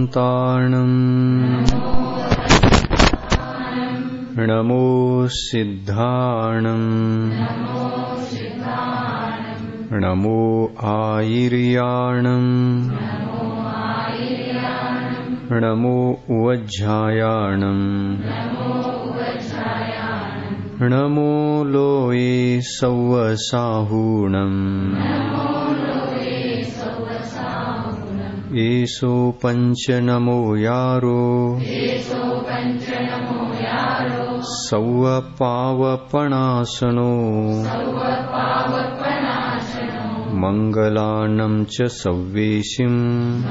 वरहन्ताणम् नमो सिद्धाणम् नमो आयिर्याणम् नमो वज्झायाणम् नमो लोये सौवसाहूणम् एषो पञ्च नमो यारो सौवपावपणासनो मङ्गलानं च सव्वेशिम्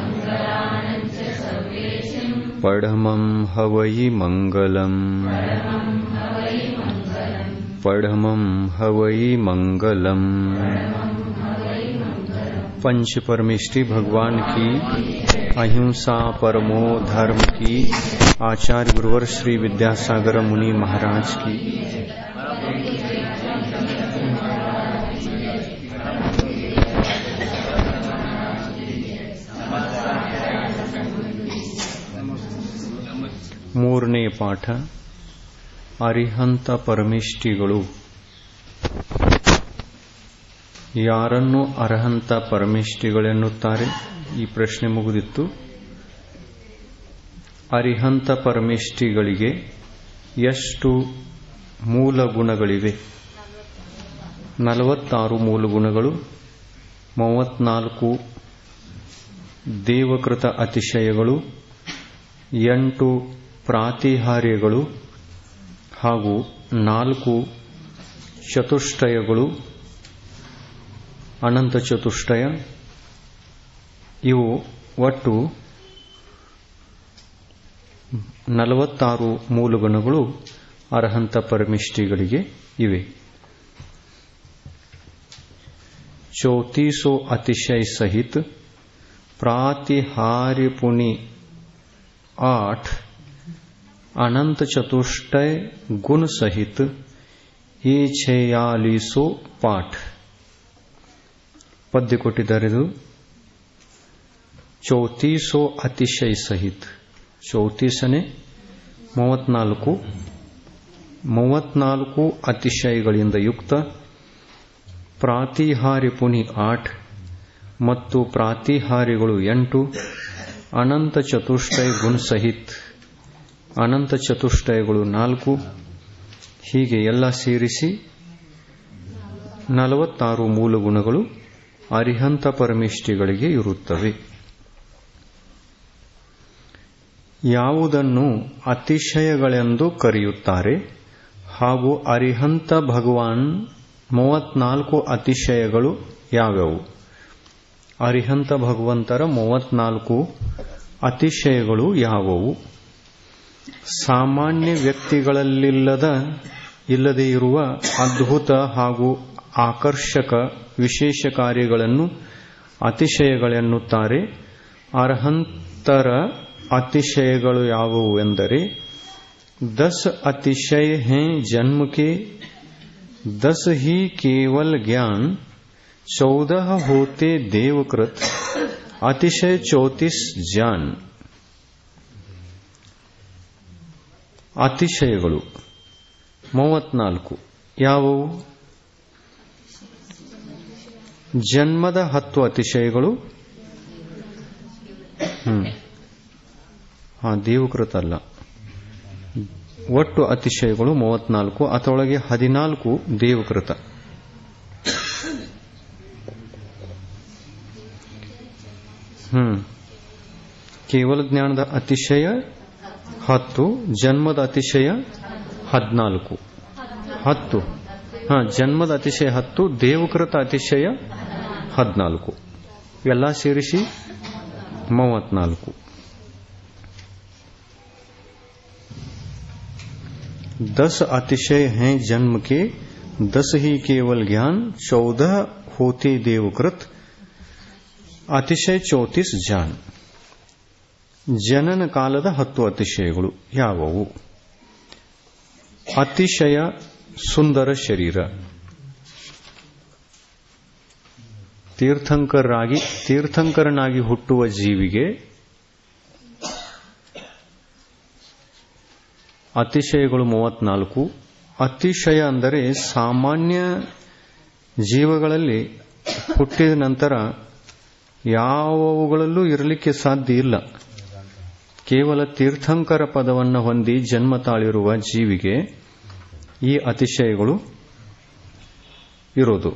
पढमं हवै मङ्गलम् पढमं हवै मङ्गलम् पंच परमेष्टि भगवान की अहिंसा परमो धर्म की आचार्य गुरुवर श्री विद्यासागर मुनि महाराज की ಮೂರನೇ ಪಾಠ ಅರಿಹಂತ ಪರಮಿಷ್ಟಿಗಳು ಯಾರನ್ನು ಅರ್ಹಂತ ಪರಮಿಷ್ಟಿಗಳೆನ್ನುತ್ತಾರೆ ಈ ಪ್ರಶ್ನೆ ಮುಗಿದಿತ್ತು ಅರಿಹಂತ ಪರಮಿಷ್ಟಿಗಳಿಗೆ ಎಷ್ಟು ಮೂಲ ಗುಣಗಳಿವೆ ನಲವತ್ತಾರು ಮೂಲ ಗುಣಗಳು ಮೂವತ್ನಾಲ್ಕು ದೇವಕೃತ ಅತಿಶಯಗಳು ಎಂಟು ಪ್ರಾತಿಹಾರ್ಯಗಳು ಹಾಗೂ ನಾಲ್ಕು ಚತುಷ್ಟಯಗಳು ಅನಂತ ಚತುಷ್ಟಯ ಇವು ಒಟ್ಟು ನಲವತ್ತಾರು ಮೂಲಗುಣಗಳು ಅರ್ಹಂತ ಪರಮಿಷ್ಟಿಗಳಿಗೆ ಇವೆ चौतीसो अतिशय सहित प्रातिहार्य पुनि आठ अनंत चतुष्टय गुण सहित ये छयालीसो पाठ ಪದ್ಯ ಕೊಟ್ಟಿದ್ದಾರೆ ಇದು ಚೌತೀಸೋ ಅತಿಶಯ ಸಹಿತ್ ಚೌತೀಸನೆ ಮೂವತ್ನಾಲ್ಕು ಮೂವತ್ನಾಲ್ಕು ಅತಿಶಯಗಳಿಂದ ಯುಕ್ತ ಪ್ರಾತಿಹಾರ್ಯ ಪುನಿ ಆಠ್ ಮತ್ತು ಪ್ರಾತಿಹಾರ್ಯಗಳು ಎಂಟು ಅನಂತ ಚತುಷ್ಟಯ ಗುಣ ಸಹಿತ್ ಅನಂತ ಚತುಷ್ಟಯಗಳು ನಾಲ್ಕು ಹೀಗೆ ಎಲ್ಲ ಸೇರಿಸಿ ನಲವತ್ತಾರು ಮೂಲ ಗುಣಗಳು ಅರಿಹಂತ ಪರಮಿಷ್ಟಿಗಳಿಗೆ ಇರುತ್ತವೆ ಯಾವುದನ್ನು ಅತಿಶಯಗಳೆಂದು ಕರೆಯುತ್ತಾರೆ ಹಾಗೂ ಅರಿಹಂತ ಭಗವಾನ್ ಮೂವತ್ನಾಲ್ಕು ಅತಿಶಯಗಳು ಯಾವ್ಯಾವು ಅರಿಹಂತ ಭಗವಂತರ ಮೂವತ್ನಾಲ್ಕು ಅತಿಶಯಗಳು ಯಾವುವು ಸಾಮಾನ್ಯ ವ್ಯಕ್ತಿಗಳಲ್ಲಿಲ್ಲದ ಇಲ್ಲದೇ ಇರುವ ಅದ್ಭುತ ಹಾಗೂ ಆಕರ್ಷಕ ವಿಶೇಷ ಕಾರ್ಯಗಳನ್ನು ಅತಿಶಯಗಳೆನ್ನುತ್ತಾರೆ ಅರ್ಹಂತರ ಅತಿಶಯಗಳು ಯಾವುವು ಎಂದರೆ ದಸ್ ಅತಿಶಯ ಹೇ ಜನ್ಮ के दस ही केवल ज्ञान चौदह होते देवकृत अतिशय चौतीस ಜಾನ್ ಅತಿಶಯಗಳು ಮೂವತ್ನಾಲ್ಕು ಯಾವುವು ಜನ್ಮದ ಹತ್ತು ಅತಿಶಯಗಳು ಹ್ಮ್ ಹಾ ದೇವಕೃತ ಅಲ್ಲ ಒಟ್ಟು ಅತಿಶಯಗಳು ಮೂವತ್ನಾಲ್ಕು ಅದರೊಳಗೆ ಹದಿನಾಲ್ಕು ದೇವಕೃತ ಹ್ಮ್ ಕೇವಲ ಜ್ಞಾನದ ಅತಿಶಯ ಹತ್ತು ಜನ್ಮದ ಅತಿಶಯ ಹದಿನಾಲ್ಕು ಹತ್ತು ಹಾ ಜನ್ಮದ ಅತಿಶಯ ಹತ್ತು ದೇವಕೃತ ಅತಿಶಯ ಹದಿನಾಲ್ಕು ಎಲ್ಲ ಸೇರಿಸಿ ಮೂವತ್ನಾಲ್ಕು दस अतिशय हैं जन्म के दस ही केवल ज्ञान चौदह होते देवकृत ಅತಿಶಯ ಚೌತೀಸ್ ಜಾನ್ ಜನನ ಕಾಲದ ಹತ್ತು ಅತಿಶಯಗಳು ಯಾವುವು ಅತಿಶಯ ಸುಂದರ ಶರೀರ ತೀರ್ಥಂಕರಾಗಿ ತೀರ್ಥಂಕರನಾಗಿ ಹುಟ್ಟುವ ಜೀವಿಗೆ ಅತಿಶಯಗಳು ಮೂವತ್ನಾಲ್ಕು ಅತಿಶಯ ಅಂದರೆ ಸಾಮಾನ್ಯ ಜೀವಗಳಲ್ಲಿ ಹುಟ್ಟಿದ ನಂತರ ಯಾವುಗಳಲ್ಲೂ ಇರಲಿಕ್ಕೆ ಸಾಧ್ಯ ಇಲ್ಲ ಕೇವಲ ತೀರ್ಥಂಕರ ಪದವನ್ನು ಹೊಂದಿ ಜನ್ಮ ತಾಳಿರುವ ಜೀವಿಗೆ ಈ ಅತಿಶಯಗಳು ಇರೋದು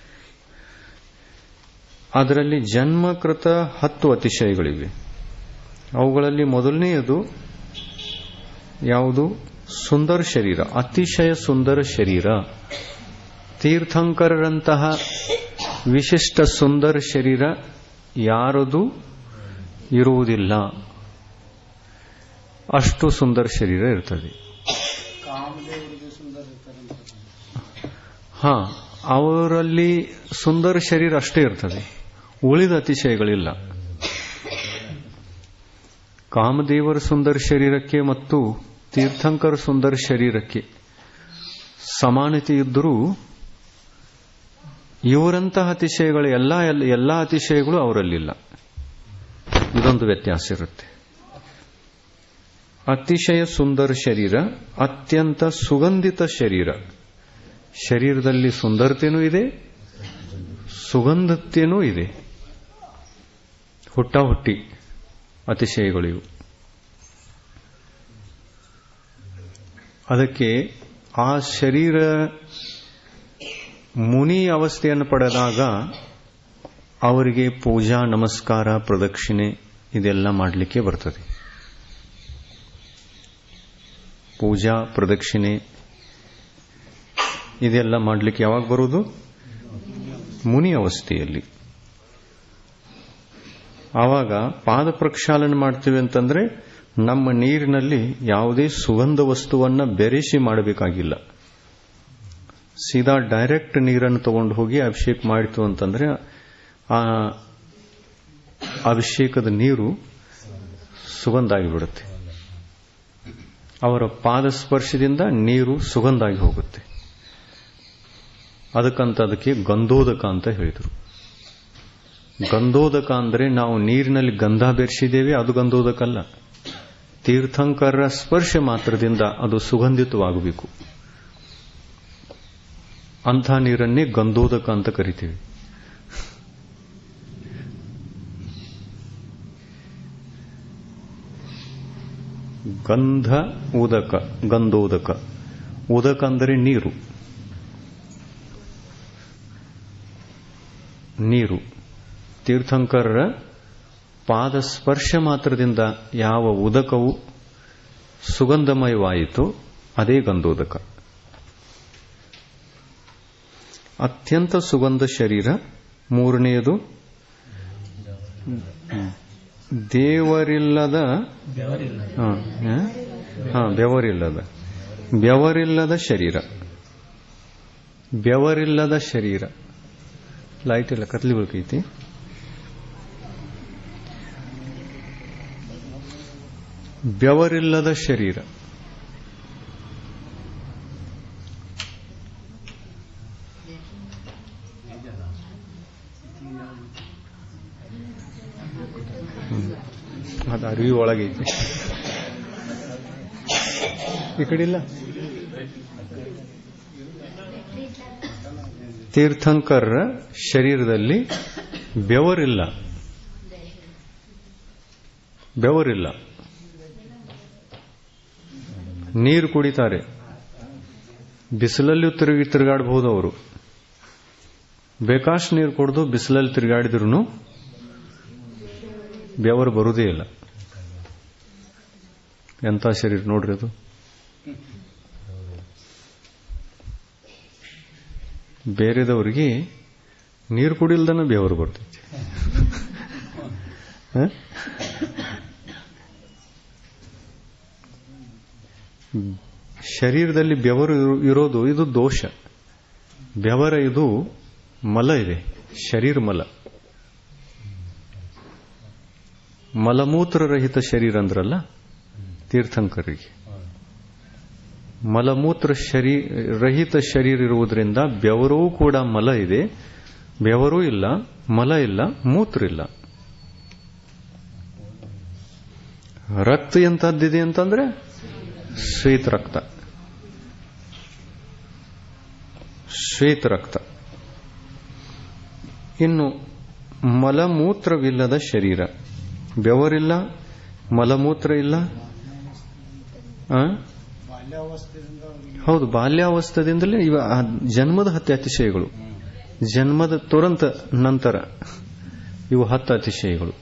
ಅದರಲ್ಲಿ ಜನ್ಮಕೃತ ಹತ್ತು ಅತಿಶಯಗಳಿವೆ ಅವುಗಳಲ್ಲಿ ಮೊದಲನೆಯದು ಯಾವುದು ಸುಂದರ ಶರೀರ ಅತಿಶಯ ಸುಂದರ ಶರೀರ ತೀರ್ಥಂಕರರಂತಹ ವಿಶಿಷ್ಟ ಸುಂದರ ಶರೀರ ಯಾರದು ಇರುವುದಿಲ್ಲ ಅಷ್ಟು ಸುಂದರ ಶರೀರ ಇರ್ತದೆ ಹಾ ಅವರಲ್ಲಿ ಸುಂದರ ಶರೀರ ಅಷ್ಟೇ ಇರ್ತದೆ ಉಳಿದ ಅತಿಶಯಗಳಿಲ್ಲ ಕಾಮದೇವರ ಸುಂದರ ಶರೀರಕ್ಕೆ ಮತ್ತು ತೀರ್ಥಂಕರ ಸುಂದರ ಶರೀರಕ್ಕೆ ಸಮಾನತೆ ಇದ್ದರೂ ಇವರಂತಹ ಅತಿಶಯಗಳು ಎಲ್ಲ ಎಲ್ಲ ಅತಿಶಯಗಳು ಅವರಲ್ಲಿಲ್ಲ ಇದೊಂದು ವ್ಯತ್ಯಾಸ ಇರುತ್ತೆ ಅತಿಶಯ ಸುಂದರ ಶರೀರ ಅತ್ಯಂತ ಸುಗಂಧಿತ ಶರೀರ ಶರೀರದಲ್ಲಿ ಸುಂದರತೆಯೂ ಇದೆ ಸುಗಂಧತೆಯೂ ಇದೆ ಹುಟ್ಟ ಹುಟ್ಟಿ ಅತಿಶಯಗಳಿವು ಅದಕ್ಕೆ ಆ ಶರೀರ ಮುನಿ ಅವಸ್ಥೆಯನ್ನು ಪಡೆದಾಗ ಅವರಿಗೆ ಪೂಜಾ ನಮಸ್ಕಾರ ಪ್ರದಕ್ಷಿಣೆ ಇದೆಲ್ಲ ಮಾಡಲಿಕ್ಕೆ ಬರ್ತದೆ ಪೂಜಾ ಪ್ರದಕ್ಷಿಣೆ ಇದೆಲ್ಲ ಮಾಡಲಿಕ್ಕೆ ಯಾವಾಗ ಬರುವುದು ಮುನಿ ಅವಸ್ಥೆಯಲ್ಲಿ ಆವಾಗ ಪಾದ ಪ್ರಕ್ಷಾಲನೆ ಮಾಡ್ತೀವಿ ಅಂತಂದ್ರೆ ನಮ್ಮ ನೀರಿನಲ್ಲಿ ಯಾವುದೇ ಸುಗಂಧ ವಸ್ತುವನ್ನ ಬೆರೆಸಿ ಮಾಡಬೇಕಾಗಿಲ್ಲ ಸೀದಾ ಡೈರೆಕ್ಟ್ ನೀರನ್ನು ತಗೊಂಡು ಹೋಗಿ ಅಭಿಷೇಕ ಮಾಡಿತು ಅಂತಂದ್ರೆ ಆ ಅಭಿಷೇಕದ ನೀರು ಸುಗಂಧ ಆಗಿಬಿಡುತ್ತೆ ಅವರ ಪಾದ ಸ್ಪರ್ಶದಿಂದ ನೀರು ಸುಗಂಧ ಆಗಿ ಹೋಗುತ್ತೆ ಅದಕ್ಕಂತ ಅದಕ್ಕೆ ಗಂಧೋದಕ ಅಂತ ಹೇಳಿದರು ಗಂಧೋದಕ ಅಂದ್ರೆ ನಾವು ನೀರಿನಲ್ಲಿ ಗಂಧ ಬೆರೆಸಿದ್ದೇವೆ ಅದು ಗಂಧೋದಕಲ್ಲ ತೀರ್ಥಂಕರ ಸ್ಪರ್ಶ ಮಾತ್ರದಿಂದ ಅದು ಸುಗಂಧಿತವಾಗಬೇಕು ಅಂಥ ನೀರನ್ನೇ ಗಂಧೋದಕ ಅಂತ ಕರಿತೀವಿ ಗಂಧ ಉದಕ ಗಂಧೋದಕ ಉದಕ ಅಂದರೆ ನೀರು ನೀರು ತೀರ್ಥಂಕರರ ಪಾದ ಸ್ಪರ್ಶ ಮಾತ್ರದಿಂದ ಯಾವ ಉದಕವು ಸುಗಂಧಮಯವಾಯಿತು ಅದೇ ಗಂಧೋದಕ ಅತ್ಯಂತ ಸುಗಂಧ ಶರೀರ ಮೂರನೆಯದು ದೇವರಿಲ್ಲದ ಹಾ ಬೆವರಿಲ್ಲದ ಬೆವರಿಲ್ಲದ ಶರೀರ ಬೆವರಿಲ್ಲದ ಶರೀರ ಲೈಟ್ ಎಲ್ಲ ಕತ್ಲಿ ಬೇಕೈತಿ ಬೆವರಿಲ್ಲದ ಶರೀರ ಅದು ಅರಿವಿ ಒಳಗೈತಿ ಈ ಕಡೆ ಇಲ್ಲ ತೀರ್ಥಂಕರರ ಶರೀರದಲ್ಲಿ ಬೆವರಿಲ್ಲ ಬೆವರಿಲ್ಲ ನೀರು ಕುಡಿತಾರೆ ಬಿಸಿಲಲ್ಲಿ ತಿರುಗಿ ತಿರುಗಾಡಬಹುದು ಅವರು ಬೇಕಾಷ್ಟು ನೀರು ಕುಡಿದು ಬಿಸಿಲಲ್ಲಿ ತಿರುಗಾಡಿದ್ರು ಬೆವರು ಬರುವುದೇ ಇಲ್ಲ ಎಂಥ ಶರೀರ ನೋಡ್ರಿ ಅದು ಬೇರೆದವರಿಗೆ ನೀರು ಕುಡಿಲ್ದನ ಬೆವರು ಬರ್ತೈತಿ ಶರೀರದಲ್ಲಿ ಬೆವರು ಇರೋದು ಇದು ದೋಷ ಬೆವರ ಇದು ಮಲ ಇದೆ ಶರೀರ ಮಲ ಮಲಮೂತ್ರರಹಿತ ಶರೀರ ಅಂದ್ರಲ್ಲ ತೀರ್ಥಂಕರಿಗೆ ಮಲಮೂತ್ರ ಶರೀ ರಹಿತ ಶರೀರ ಇರುವುದರಿಂದ ಬೆವರೂ ಕೂಡ ಮಲ ಇದೆ ಬೆವರೂ ಇಲ್ಲ ಮಲ ಇಲ್ಲ ಮೂತ್ರ ಇಲ್ಲ ರಕ್ತ ಎಂತದ್ದಿದೆ ಅಂತಂದ್ರೆ ಶ್ವೇತ ರಕ್ತ ಶ್ವೇತ ರಕ್ತ ಇನ್ನು ಮಲಮೂತ್ರವಿಲ್ಲದ ಶರೀರ ಬೆವರಿಲ್ಲ ಮಲಮೂತ್ರ ಇಲ್ಲ ಆ? ಹೌದು ಬಾಲ್ಯಾವಸ್ಥೆದಿಂದಲೇ ಇವ ಆ ಜನ್ಮದ ಹತ್ತು ಅತಿಶಯಗಳು ಜನ್ಮದ ತುರಂತ ನಂತರ ಇವು ಹತ್ತು ಅತಿಶಯಗಳು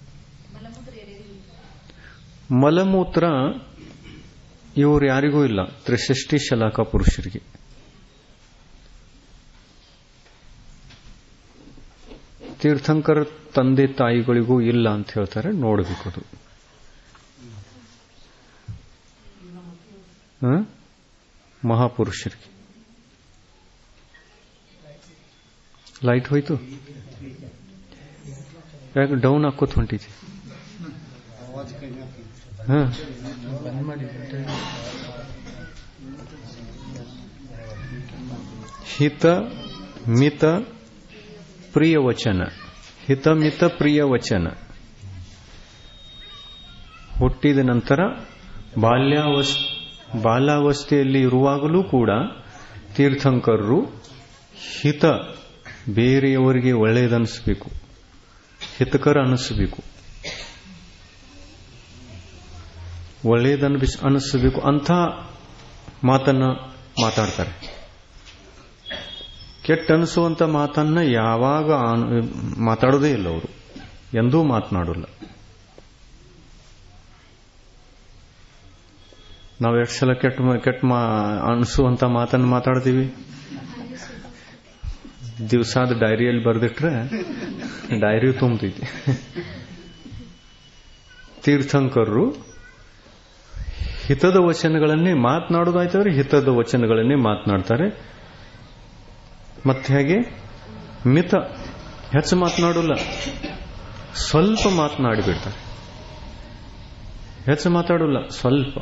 ಮಲಮೂತ್ರ ಇವರು ಯಾರಿಗೂ ಇಲ್ಲ ತ್ರಿಷಷ್ಟಿ ಶಲಾಕ ಪುರುಷರಿಗೆ ತೀರ್ಥಂಕರ ತಂದೆ ತಾಯಿಗಳಿಗೂ ಇಲ್ಲ ಅಂತ ಹೇಳ್ತಾರೆ ನೋಡಬೇಕು ಅದು ಹ? ಮಹಾಪುರುಷರಿಗೆ ಲೈಟ್ ಹೋಯ್ತು ಯಾಕೆ ಡೌನ್ ಹಾಕೋತ್ ಹೊಂಟಿತಿ ಹ ಹಿತ ಮಿತ ಪ್ರಿಯ ವಚನ ಹಿತಮಿತ ಪ್ರಿಯ ವಚನ ಹುಟ್ಟಿದ ನಂತರ ಬಾಲ್ಯಾವಸ್ ಬಾಲ್ಯಾವಸ್ಥೆಯಲ್ಲಿ ಇರುವಾಗಲೂ ಕೂಡ ತೀರ್ಥಂಕರರು ಹಿತ ಬೇರೆಯವರಿಗೆ ಒಳ್ಳೆಯದನ್ನಿಸಬೇಕು ಹಿತಕರ ಅನ್ನಿಸಬೇಕು ಒಳ್ಳೆಯದನ್ನು ಅನ್ನಿಸಬೇಕು ಅಂಥ ಮಾತನ್ನ ಮಾತಾಡ್ತಾರೆ ಕೆಟ್ಟ ಅನಿಸುವಂತ ಮಾತನ್ನ ಯಾವಾಗ ಆನ್- ಮಾತಾಡೋದೇ ಇಲ್ಲ ಅವರು ಎಂದೂ ಮಾತನಾಡಲ್ಲ ನಾವು ಎಷ್ಟು ಸಲ ಕೆಟ್ಟ ಮ- ಕೆಟ್ಟ ಮಾ ಅನಿಸುವಂತ ಮಾತನ್ನು ಮಾತಾಡ್ತೀವಿ ದಿವಸಾದ ಡೈರಿಯಲ್ಲಿ ಬರೆದಿಟ್ರೆ ಡೈರಿ ತುಂಬತೈತಿ ತೀರ್ಥಂಕರರು ಹಿತದ ವಚನಗಳನ್ನೇ ಮಾತನಾಡೋದಾಯ್ತಂದ್ರೆ ಹಿತದ ವಚನಗಳನ್ನೇ ಮಾತನಾಡ್ತಾರೆ ಮತ್ತೆ ಹಾಗೆ ಮಿತ ಹೆಚ್ಚು ಮಾತನಾಡಲ್ಲ ಸ್ವಲ್ಪ ಮಾತನಾಡಿಬಿಡ್ತಾರೆ ಹೆಚ್ಚು ಮಾತಾಡಲ್ಲ ಸ್ವಲ್ಪ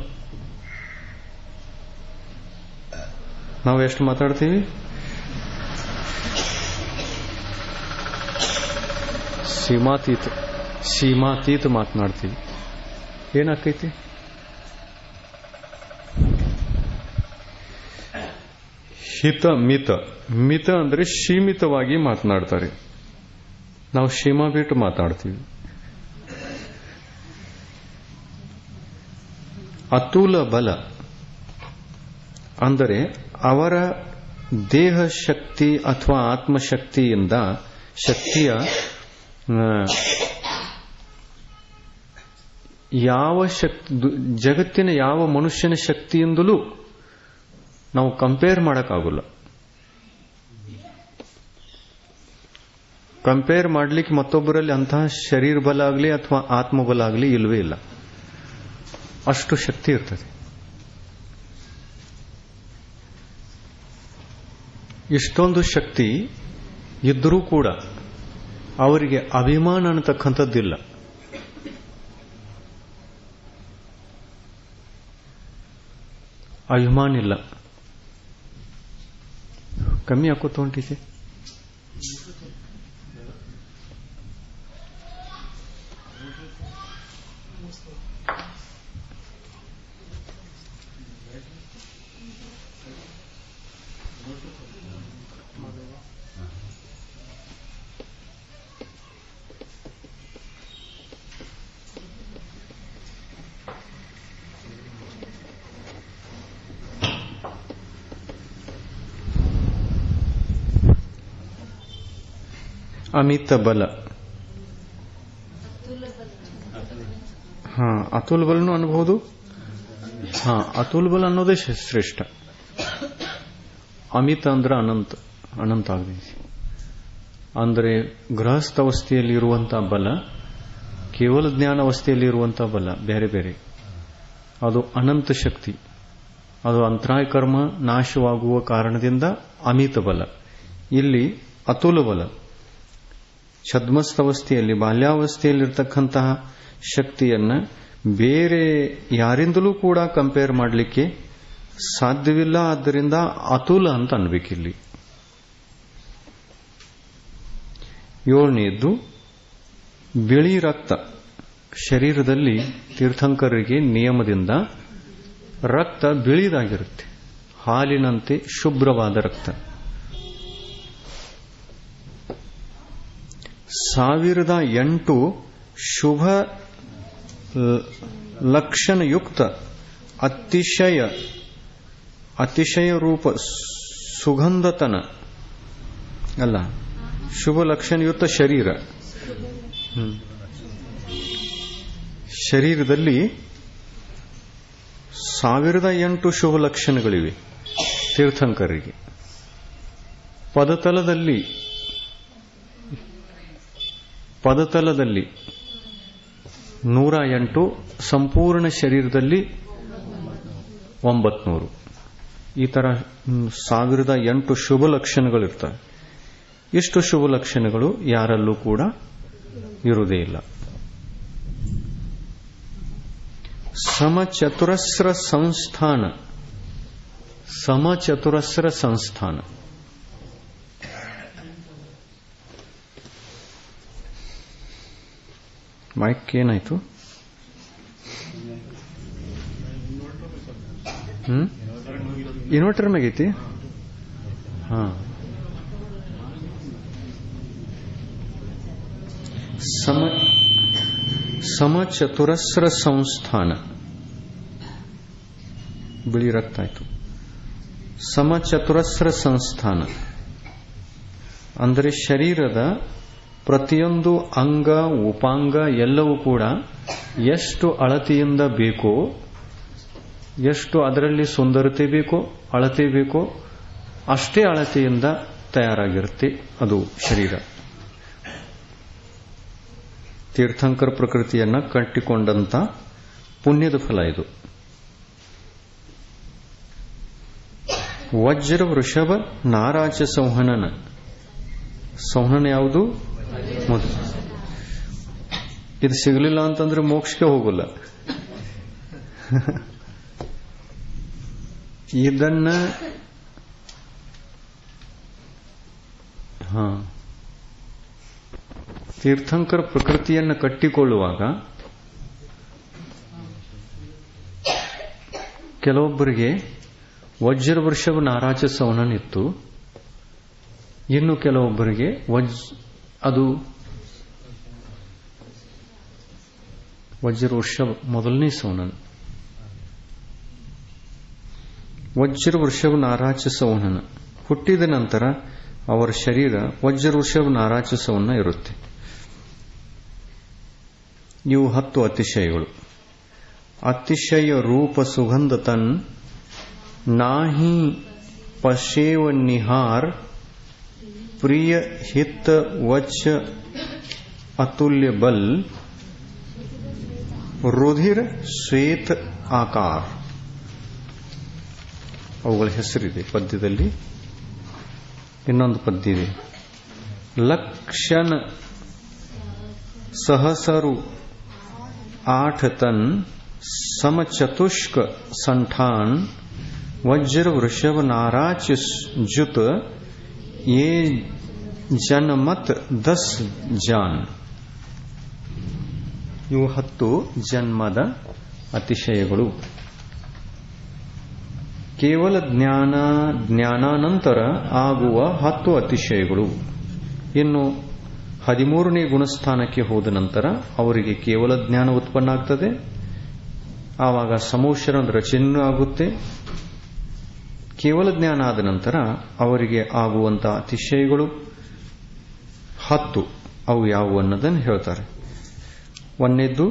ನಾವು ಎಷ್ಟು ಮಾತಾಡ್ತೀವಿ ಸೀಮಾತೀತ ಸೀಮಾತೀತ ಮಾತನಾಡ್ತೀವಿ ಏನಾಕೈತಿ ಹಿತ ಮಿತ ಮಿತ ಅಂದ್ರೆ ಸೀಮಿತವಾಗಿ ಮಾತನಾಡ್ತಾರೆ ನಾವು ಸೀಮಾ ಬಿಟ್ಟು ಮಾತಾಡ್ತೀವಿ ಅತುಲ ಬಲ ಅಂದರೆ ಅವರ ದೇಹ ಶಕ್ತಿ ಅಥವಾ ಆತ್ಮಶಕ್ತಿಯಿಂದ ಶಕ್ತಿಯ ಆ, ಯಾವ ಶಕ್ತಿ ಜಗತ್ತಿನ ಯಾವ ಮನುಷ್ಯನ ಶಕ್ತಿಯಿಂದಲೂ ನಾವು ಕಂಪೇರ್ ಮಾಡೋಕ್ಕಾಗಲ್ಲ ಕಂಪೇರ್ ಮಾಡ್ಲಿಕ್ಕೆ ಮತ್ತೊಬ್ಬರಲ್ಲಿ ಅಂತಹ ಶರೀರ ಬಲ ಆಗಲಿ ಅಥವಾ ಆತ್ಮಬಲ ಆಗಲಿ ಇಲ್ವೇ ಇಲ್ಲ ಅಷ್ಟು ಶಕ್ತಿ ಇರ್ತದೆ ಇಷ್ಟೊಂದು ಶಕ್ತಿ ಇದ್ದರೂ ಕೂಡ ಅವರಿಗೆ ಅಭಿಮಾನ ಅನ್ನತಕ್ಕಂಥದ್ದಿಲ್ಲ ಅಭಿಮಾನ ಇಲ್ಲ ಕಮ್ಮಿ ಹಾಕೋತ ಹೊಂಟಿದೆ ಅಮಿತ ಬಲ ಹಾ ಅತುಲ್ ಬಲನು ಅನ್ಬಹುದು ಹಾ ಅತುಲ್ ಬಲ ಅನ್ನೋದೇ ಶ್ರೇ- ಶ್ರೇಷ್ಠ ಅಮಿತ ಅಂದ್ರೆ ಅನಂತ ಅನಂತ ಆಗಬೇಕು ಅಂದರೆ ಗೃಹಸ್ಥ ಅವಸ್ಥೆಯಲ್ಲಿ ಇರುವಂತಹ ಬಲ ಕೇವಲ ಜ್ಞಾನ ಅವಸ್ಥೆಯಲ್ಲಿ ಇರುವಂತಹ ಬಲ ಬೇರೆ ಬೇರೆ ಅದು ಅನಂತ ಶಕ್ತಿ ಅದು ಅಂತರಾಯ ಕರ್ಮ ನಾಶವಾಗುವ ಕಾರಣದಿಂದ ಅಮಿತ ಬಲ ಇಲ್ಲಿ ಅತುಲ ಬಲ ಛದ್ಮಸ್ಥವಸ್ಥೆಯಲ್ಲಿ ಬಾಲ್ಯಾವಸ್ಥೆಯಲ್ಲಿರ್ತಕ್ಕಂತಹ ಶಕ್ತಿಯನ್ನ ಬೇರೆ ಯಾರಿಂದಲೂ ಕೂಡ ಕಂಪೇರ್ ಮಾಡಲಿಕ್ಕೆ ಸಾಧ್ಯವಿಲ್ಲ ಆದ್ದರಿಂದ ಅತುಲ ಅಂತ ಅನ್ಬೇಕಿಲ್ಲಿ ಏಳನೆಯದ್ದು ಬಿಳಿ ರಕ್ತ ಶರೀರದಲ್ಲಿ ತೀರ್ಥಂಕರರಿಗೆ ನಿಯಮದಿಂದ ರಕ್ತ ಬಿಳಿದಾಗಿರುತ್ತೆ ಹಾಲಿನಂತೆ ಶುಭ್ರವಾದ ರಕ್ತ ಸಾವಿರದ ಎಂಟು ಶುಭ ಲಕ್ಷಣಯುಕ್ತ ಅತಿಶಯ ಅತಿಶಯ ರೂಪ ಸುಗಂಧತನ ಅಲ್ಲ ಶುಭ ಲಕ್ಷಣಯುಕ್ತ ಶರೀರ ಶರೀರದಲ್ಲಿ ಸಾವಿರದ ಎಂಟು ಶುಭ ಲಕ್ಷಣಗಳಿವೆ ತೀರ್ಥಂಕರಿಗೆ ಪದತಲದಲ್ಲಿ ಪದತಲದಲ್ಲಿ ನೂರ ಎಂಟು ಸಂಪೂರ್ಣ ಶರೀರದಲ್ಲಿ ಒಂಬತ್ನೂರು ಈ ತರ ಸಾವಿರದ ಎಂಟು ಶುಭ ಲಕ್ಷಣಗಳಿರ್ತವೆ ಇಷ್ಟು ಶುಭ ಲಕ್ಷಣಗಳು ಯಾರಲ್ಲೂ ಕೂಡ ಇರುವುದೇ ಇಲ್ಲ ಸಮಚತುರಸ್ರ ಸಂಸ್ಥಾನ ಸಮಚತುರಸ್ರ ಸಂಸ್ಥಾನ ಮೈಕ್ ಏನಾಯ್ತು ಹ್ಮ್ ಇನ್ವರ್ಟರ್ ಮ್ಯಾಗೈತಿ ಹಾ ಸಮ ಸಮಚತುರಸ್ರ ಸಂಸ್ಥಾನ ಬಿಳಿ ರಕ್ತ ಆಯ್ತು ಸಮಚತುರಸ್ರ ಸಂಸ್ಥಾನ ಅಂದರೆ ಶರೀರದ ಪ್ರತಿಯೊಂದು ಅಂಗ ಉಪಾಂಗ ಎಲ್ಲವೂ ಕೂಡ ಎಷ್ಟು ಅಳತೆಯಿಂದ ಬೇಕೋ ಎಷ್ಟು ಅದರಲ್ಲಿ ಸುಂದರತೆ ಬೇಕೋ ಅಳತೆ ಬೇಕೋ ಅಷ್ಟೇ ಅಳತೆಯಿಂದ ತಯಾರಾಗಿರುತ್ತೆ ಅದು ಶರೀರ ತೀರ್ಥಂಕರ ಪ್ರಕೃತಿಯನ್ನ ಕಟ್ಟಿಕೊಂಡಂತ ಪುಣ್ಯದ ಫಲ ಇದು ವಜ್ರ ವೃಷಭ ನಾರಾಜ ಸಂಹನನ ಸಂಹನನ ಯಾವುದು ಇದು ಸಿಗಲಿಲ್ಲ ಅಂತಂದ್ರೆ ಮೋಕ್ಷಕ್ಕೆ ಹೋಗಲ್ಲ ಇದನ್ನ ಹಾ ತೀರ್ಥಂಕರ ಪ್ರಕೃತಿಯನ್ನು ಕಟ್ಟಿಕೊಳ್ಳುವಾಗ ಕೆಲವೊಬ್ಬರಿಗೆ ವಜ್ರ ವೃಷಭ ನಾರಾಜ ಸವನನಿತ್ತು ಇನ್ನು ಕೆಲವೊಬ್ಬರಿಗೆ ವಜ್ ಅದು ವಜ್ರ ವೃಷಭ ಮೊದಲನೇ ಸವನನ್ ವಜ್ರ ವೃಷಭ ನಾರಾಜ ಸವನನ ಹುಟ್ಟಿದ ನಂತರ ಅವರ ಶರೀರ ವಜ್ರ ವೃಷಭ ನಾರಾಜಸವನ್ನ ಇರುತ್ತೆ ಇವು ಹತ್ತು ಅತಿಶಯಗಳು ಅತಿಶಯ ರೂಪ ಸುಗಂಧ ತನ್ ನಾಹಿ ಪಶೇವ ನಿಹಾರ್ ಪ್ರಿಯ ಹಿತ ವಚ ಅತುಲ್ಯ ಬಲ್ ರುಧಿರ್ ಶ್ವೇತ ಆಕಾರ ಅವುಗಳ ಹೆಸರಿದೆ ಪದ್ಯದಲ್ಲಿ ಇನ್ನೊಂದು ಪದ್ಯ ಇದೆ ಲಕ್ಷಣ ಸಹಸರು ಆಠ ತನ್ ಸಮಚತುಷ್ಕ ಸಂಠಾನ್ ವಜ್ರ ವೃಷಭ ನಾರಾಚ ಜುತ ये ಜನಮತ್ ದಸ್ ಜಾನ್ ಇವು ಹತ್ತು ಜನ್ಮದ ಅತಿಶಯಗಳು ಕೇವಲ ಜ್ಞಾನ ಜ್ಞಾನಾನಂತರ ಆಗುವ ಹತ್ತು ಅತಿಶಯಗಳು ಇನ್ನು ಹದಿಮೂರನೇ ಗುಣಸ್ಥಾನಕ್ಕೆ ಹೋದ ನಂತರ ಅವರಿಗೆ ಕೇವಲ ಜ್ಞಾನ ಉತ್ಪನ್ನ ಆಗ್ತದೆ ಆವಾಗ ಸಮೋಶರ ರಚನೆ ಆಗುತ್ತೆ ಕೇವಲ ಜ್ಞಾನ ಆದ ನಂತರ ಅವರಿಗೆ ಆಗುವಂತಹ ಅತಿಶಯಗಳು ಹತ್ತು ಅವು ಯಾವುವು ಅನ್ನೋದನ್ನು ಹೇಳ್ತಾರೆ ಒಂದನೇದ್ದು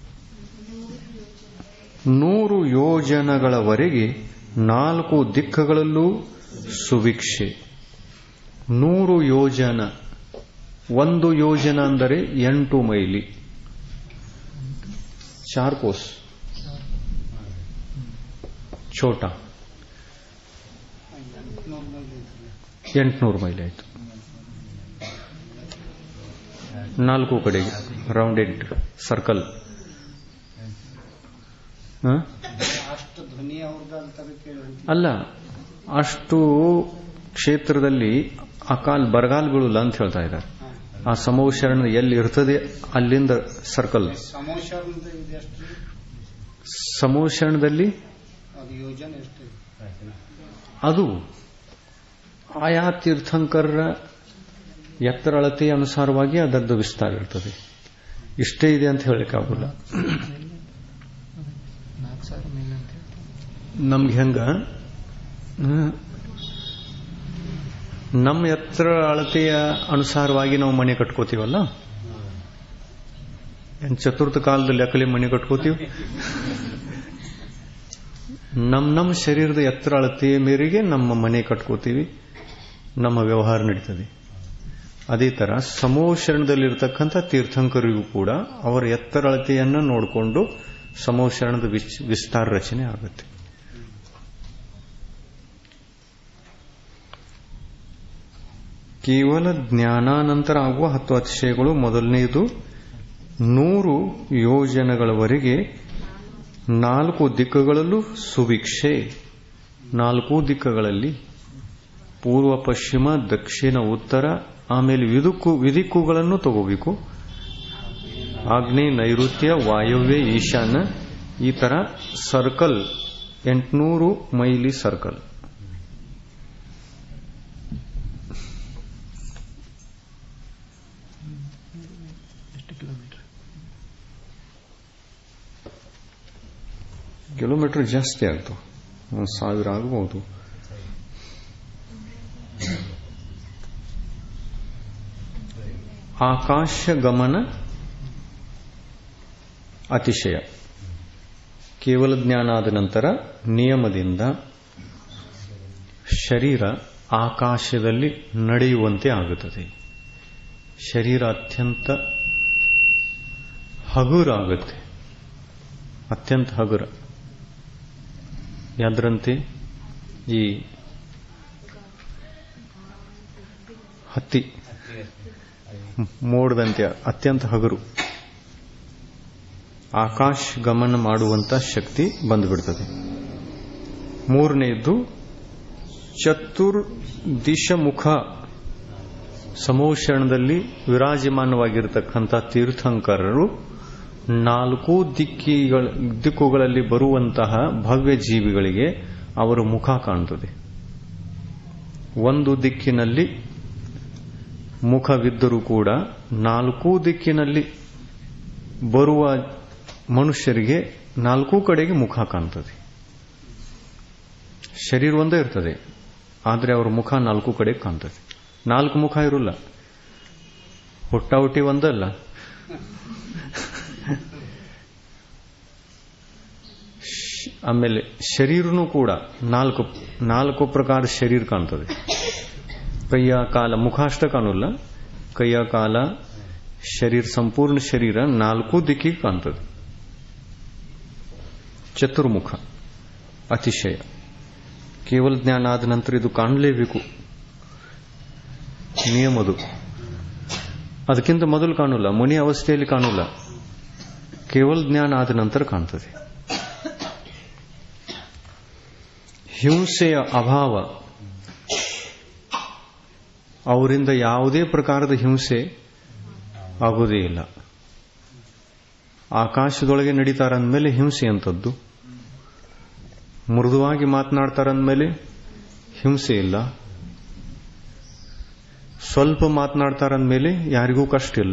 ನೂರು ಯೋಜನಗಳವರೆಗೆ ನಾಲ್ಕು ದಿಕ್ಕುಗಳಲ್ಲೂ ಸುಭಿಕ್ಷೆ ನೂರು ಯೋಜನ ಒಂದು ಯೋಜನ ಅಂದರೆ ಎಂಟು ಮೈಲಿ ಚಾರ್ ಕೋಸ್ ಛೋಟ ಎಂಟುನೂರು ಮೈಲಿ ಆಯಿತು ನಾಲ್ಕು ಕಡೆಗೆ ರೌಂಡೆಡ್ ಸರ್ಕಲ್ ಅಷ್ಟು ಧ್ವನಿ ಅವ್ರದ್ದು ಅಂತ ಕೇಳಿ ಅಲ್ಲ ಅಷ್ಟು ಕ್ಷೇತ್ರದಲ್ಲಿ ಅಕಾಲ್ ಬರಗಾಲ ಬೀಳಲ್ಲ ಅಂತ ಹೇಳ್ತಾ ಇದ್ದಾರೆ ಆ ಸಮೋಶರಣ ಎಲ್ಲಿ ಇರ್ತದೆ ಅಲ್ಲಿಂದ ಸರ್ಕಲ್ ಸಮೋಶಾರದ ಇದೆ ಎಷ್ಟು ಸಮೋಶರಣದಲ್ಲಿ ಅದು ಅದು ಯೋಜನೆ ಎಷ್ಟು ಅದು ಆಯಾ ತೀರ್ಥಂಕರರ ಎತ್ತರ ಅಳತೆಯ ಅನುಸಾರವಾಗಿ ಅದರದ್ದು ವಿಸ್ತಾರ ಇರ್ತದೆ ಇಷ್ಟೇ ಇದೆ ಅಂತ ಹೇಳಲಿಕ್ಕಾಗಲ್ಲ ನಾಲ್ಕು ಸಾವಿರ ಮೇಲೆ ಅಂತ ಹೇಳ್ತಾರೆ. ನಮ್ಗೆ ಹೆಂಗ ಹ್ಮ್, ನಮ್ಮ ಎತ್ತರ ಅಳತೆಯ ಅನುಸಾರವಾಗಿ ನಾವು ಮನೆ ಕಟ್ಕೋತೀವಲ್ಲ ಏನ್ ಚತುರ್ಥ ಕಾಲದಲ್ಲಿ ಅಕಲಿ ಮನೆ ಕಟ್ಕೋತೀವಿ ನಮ್ ನಮ್ಮ ಶರೀರದ ಎತ್ತರ ಅಳತೆಯ ಮೇರೆಗೆ ನಮ್ಮ ಮನೆ ಕಟ್ಕೋತೀವಿ ನಮ್ಮ ವ್ಯವಹಾರ ನಡೀತದೆ ಅದೇ ತರ ಸಮೋಶರಣದಲ್ಲಿರ್ತಕ್ಕಂಥ ತೀರ್ಥಂಕರಿಗೂ ಕೂಡ ಅವರ ಎತ್ತರ ಅಳತೆಯನ್ನು ನೋಡಿಕೊಂಡು ಸಮೋಶರಣದ ವಿಚ್- ವಿಸ್ತಾರ ರಚನೆ ಆಗುತ್ತೆ ಕೇವಲ ಜ್ಞಾನಾನಂತರ ಆಗುವ ಹತ್ತು ಅತಿಶಯಗಳು ಮೊದಲನೆಯದು ನೂರು ಯೋಜನೆಗಳವರೆಗೆ ನಾಲ್ಕು ದಿಕ್ಕುಗಳಲ್ಲೂ ಸುಭಿಕ್ಷೆ ನಾಲ್ಕು ದಿಕ್ಕುಗಳಲ್ಲಿ ಪೂರ್ವ ಪಶ್ಚಿಮ ದಕ್ಷಿಣ ಉತ್ತರ ಆಮೇಲೆ ವಿದುಕು ವಿದಿಕ್ಕುಗಳನ್ನು ತಗೋಬೇಕು ಆಗ್ನೇಯ ನೈಋತ್ಯ ವಾಯವ್ಯ ಈಶಾನ್ಯ ಈ ತರ ಸರ್ಕಲ್ ಎಂಟುನೂರು ಮೈಲಿ ಸರ್ಕಲ್ ಎಷ್ಟು ಕಿಲೋಮೀಟರ್ ಕಿಲೋಮೀಟರ್ ಜಾಸ್ತಿ ಆಗ್ತು ಒಂದು ಸಾವಿರ ಆಗಬಹುದು ಆಕಾಶ ಗಮನ ಅತಿಶಯ ಕೇವಲ ಜ್ಞಾನ ಆದ ನಂತರ ನಿಯಮದಿಂದ ಶರೀರ ಆಕಾಶದಲ್ಲಿ ನಡೆಯುವಂತೆ ಆಗುತ್ತದೆ ಶರೀರ ಅತ್ಯಂತ ಹಗುರಾಗುತ್ತೆ ಅತ್ಯಂತ ಹಗುರ ಯಾದ್ರಂತೆ ಈ ಹತ್ತಿ ಮೋಡದಂತೆ ಅತ್ಯಂತ ಹಗುರು ಆಕಾಶ ಗಮನ ಮಾಡುವಂತ ಶಕ್ತಿ ಬಂದುಬಿಡ್ತದೆ ಮೂರನೆಯದ್ದು ಚತುರ್ ದಿಶಮುಖ ಸಮೋಷಣದಲ್ಲಿ ವಿರಾಜಮಾನವಾಗಿರತಕ್ಕಂಥ ತೀರ್ಥಂಕರರು ನಾಲ್ಕು ದಿಕ್ಕಿಗಳ ದಿಕ್ಕುಗಳಲ್ಲಿ ಬರುವಂತಹ ಭವ್ಯ ಜೀವಿಗಳಿಗೆ ಅವರ ಮುಖ ಕಾಣುತ್ತದೆ ಒಂದು ದಿಕ್ಕಿನಲ್ಲಿ ಮುಖವಿದ್ದರೂ ಕೂಡ ನಾಲ್ಕು ದಿಕ್ಕಿನಲ್ಲಿ ಬರುವ ಮನುಷ್ಯರಿಗೆ ನಾಲ್ಕು ಕಡೆಗೆ ಮುಖ ಕಾಣ್ತದೆ ಶರೀರ ಒಂದೇ ಇರ್ತದೆ ಆದರೆ ಅವರ ಮುಖ ನಾಲ್ಕು ಕಡೆ ಕಾಣ್ತದೆ ನಾಲ್ಕು ಮುಖ ಇರೋಲ್ಲ ಹುಟ್ಟಾಹುಟ್ಟಿ ಒಂದಲ್ಲ ಶ್- ಆಮೇಲೆ ಶರೀರನೂ ಕೂಡ ನಾಲ್ಕು ನಾಲ್ಕು ಪ್ರಕಾರ ಶರೀರ ಕಾಣ್ತದೆ ಕೈಯ ಕಾಲ ಮುಖ ಅಷ್ಟ ಕಾಣಲ್ಲ ಕೈಯ ಕಾಲ ಶರೀರ ಸಂಪೂರ್ಣ ಶರೀರ ನಾಲ್ಕು ದಿಕ್ಕಿಗೆ ಕಾಣ್ತದೆ ಚತುರ್ಮುಖ ಅತಿಶಯ ಕೇವಲ ಜ್ಞಾನ ಆದ ನಂತರ ಇದು ಕಾಣಲೇಬೇಕು ನಿಯಮದು ಅದಕ್ಕಿಂತ ಮೊದಲು ಕಾಣಲ್ಲ ಮುನಿ ಅವಸ್ಥೆಯಲ್ಲಿ ಕಾಣಲ್ಲ ಕೇವಲ ಜ್ಞಾನ ಆದ ನಂತರ ಕಾಣ್ತದೆ ಹಿಂಸೆಯ ಅಭಾವ ಅವರಿಂದ ಯಾವುದೇ ಪ್ರಕಾರದ ಹಿಂಸೆ ಆಗೋದೇ ಇಲ್ಲ ಆಕಾಶದೊಳಗೆ ನಡೀತಾರಂದ್ಮೇಲೆ ಹಿಂಸೆ ಅಂತದ್ದು ಮೃದುವಾಗಿ ಮಾತನಾಡ್ತಾರಂದ್ಮೇಲೆ ಹಿಂಸೆ ಇಲ್ಲ ಸ್ವಲ್ಪ ಮಾತನಾಡ್ತಾರಂದ್ಮೇಲೆ ಯಾರಿಗೂ ಕಷ್ಟ ಇಲ್ಲ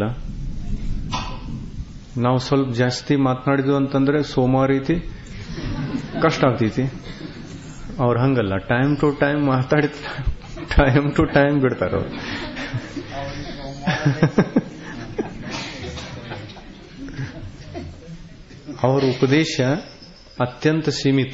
ನಾವು ಸ್ವಲ್ಪ ಜಾಸ್ತಿ ಮಾತನಾಡಿದ್ವು ಅಂತಂದ್ರೆ ಸೋಮವಾರ ಐತಿ ಕಷ್ಟ ಆಗ್ತೈತಿ ಅವ್ರು ಹಂಗಲ್ಲ ಟೈಮ್ ಟು ಟೈಮ್ ಮಾತಾಡಿ ಟೈಮ್ ಟು ಟೈಮ್ ಬಿಡ್ತಾರ ಅವ್ರು ಅವರ ಉಪದೇಶ ಅತ್ಯಂತ ಸೀಮಿತ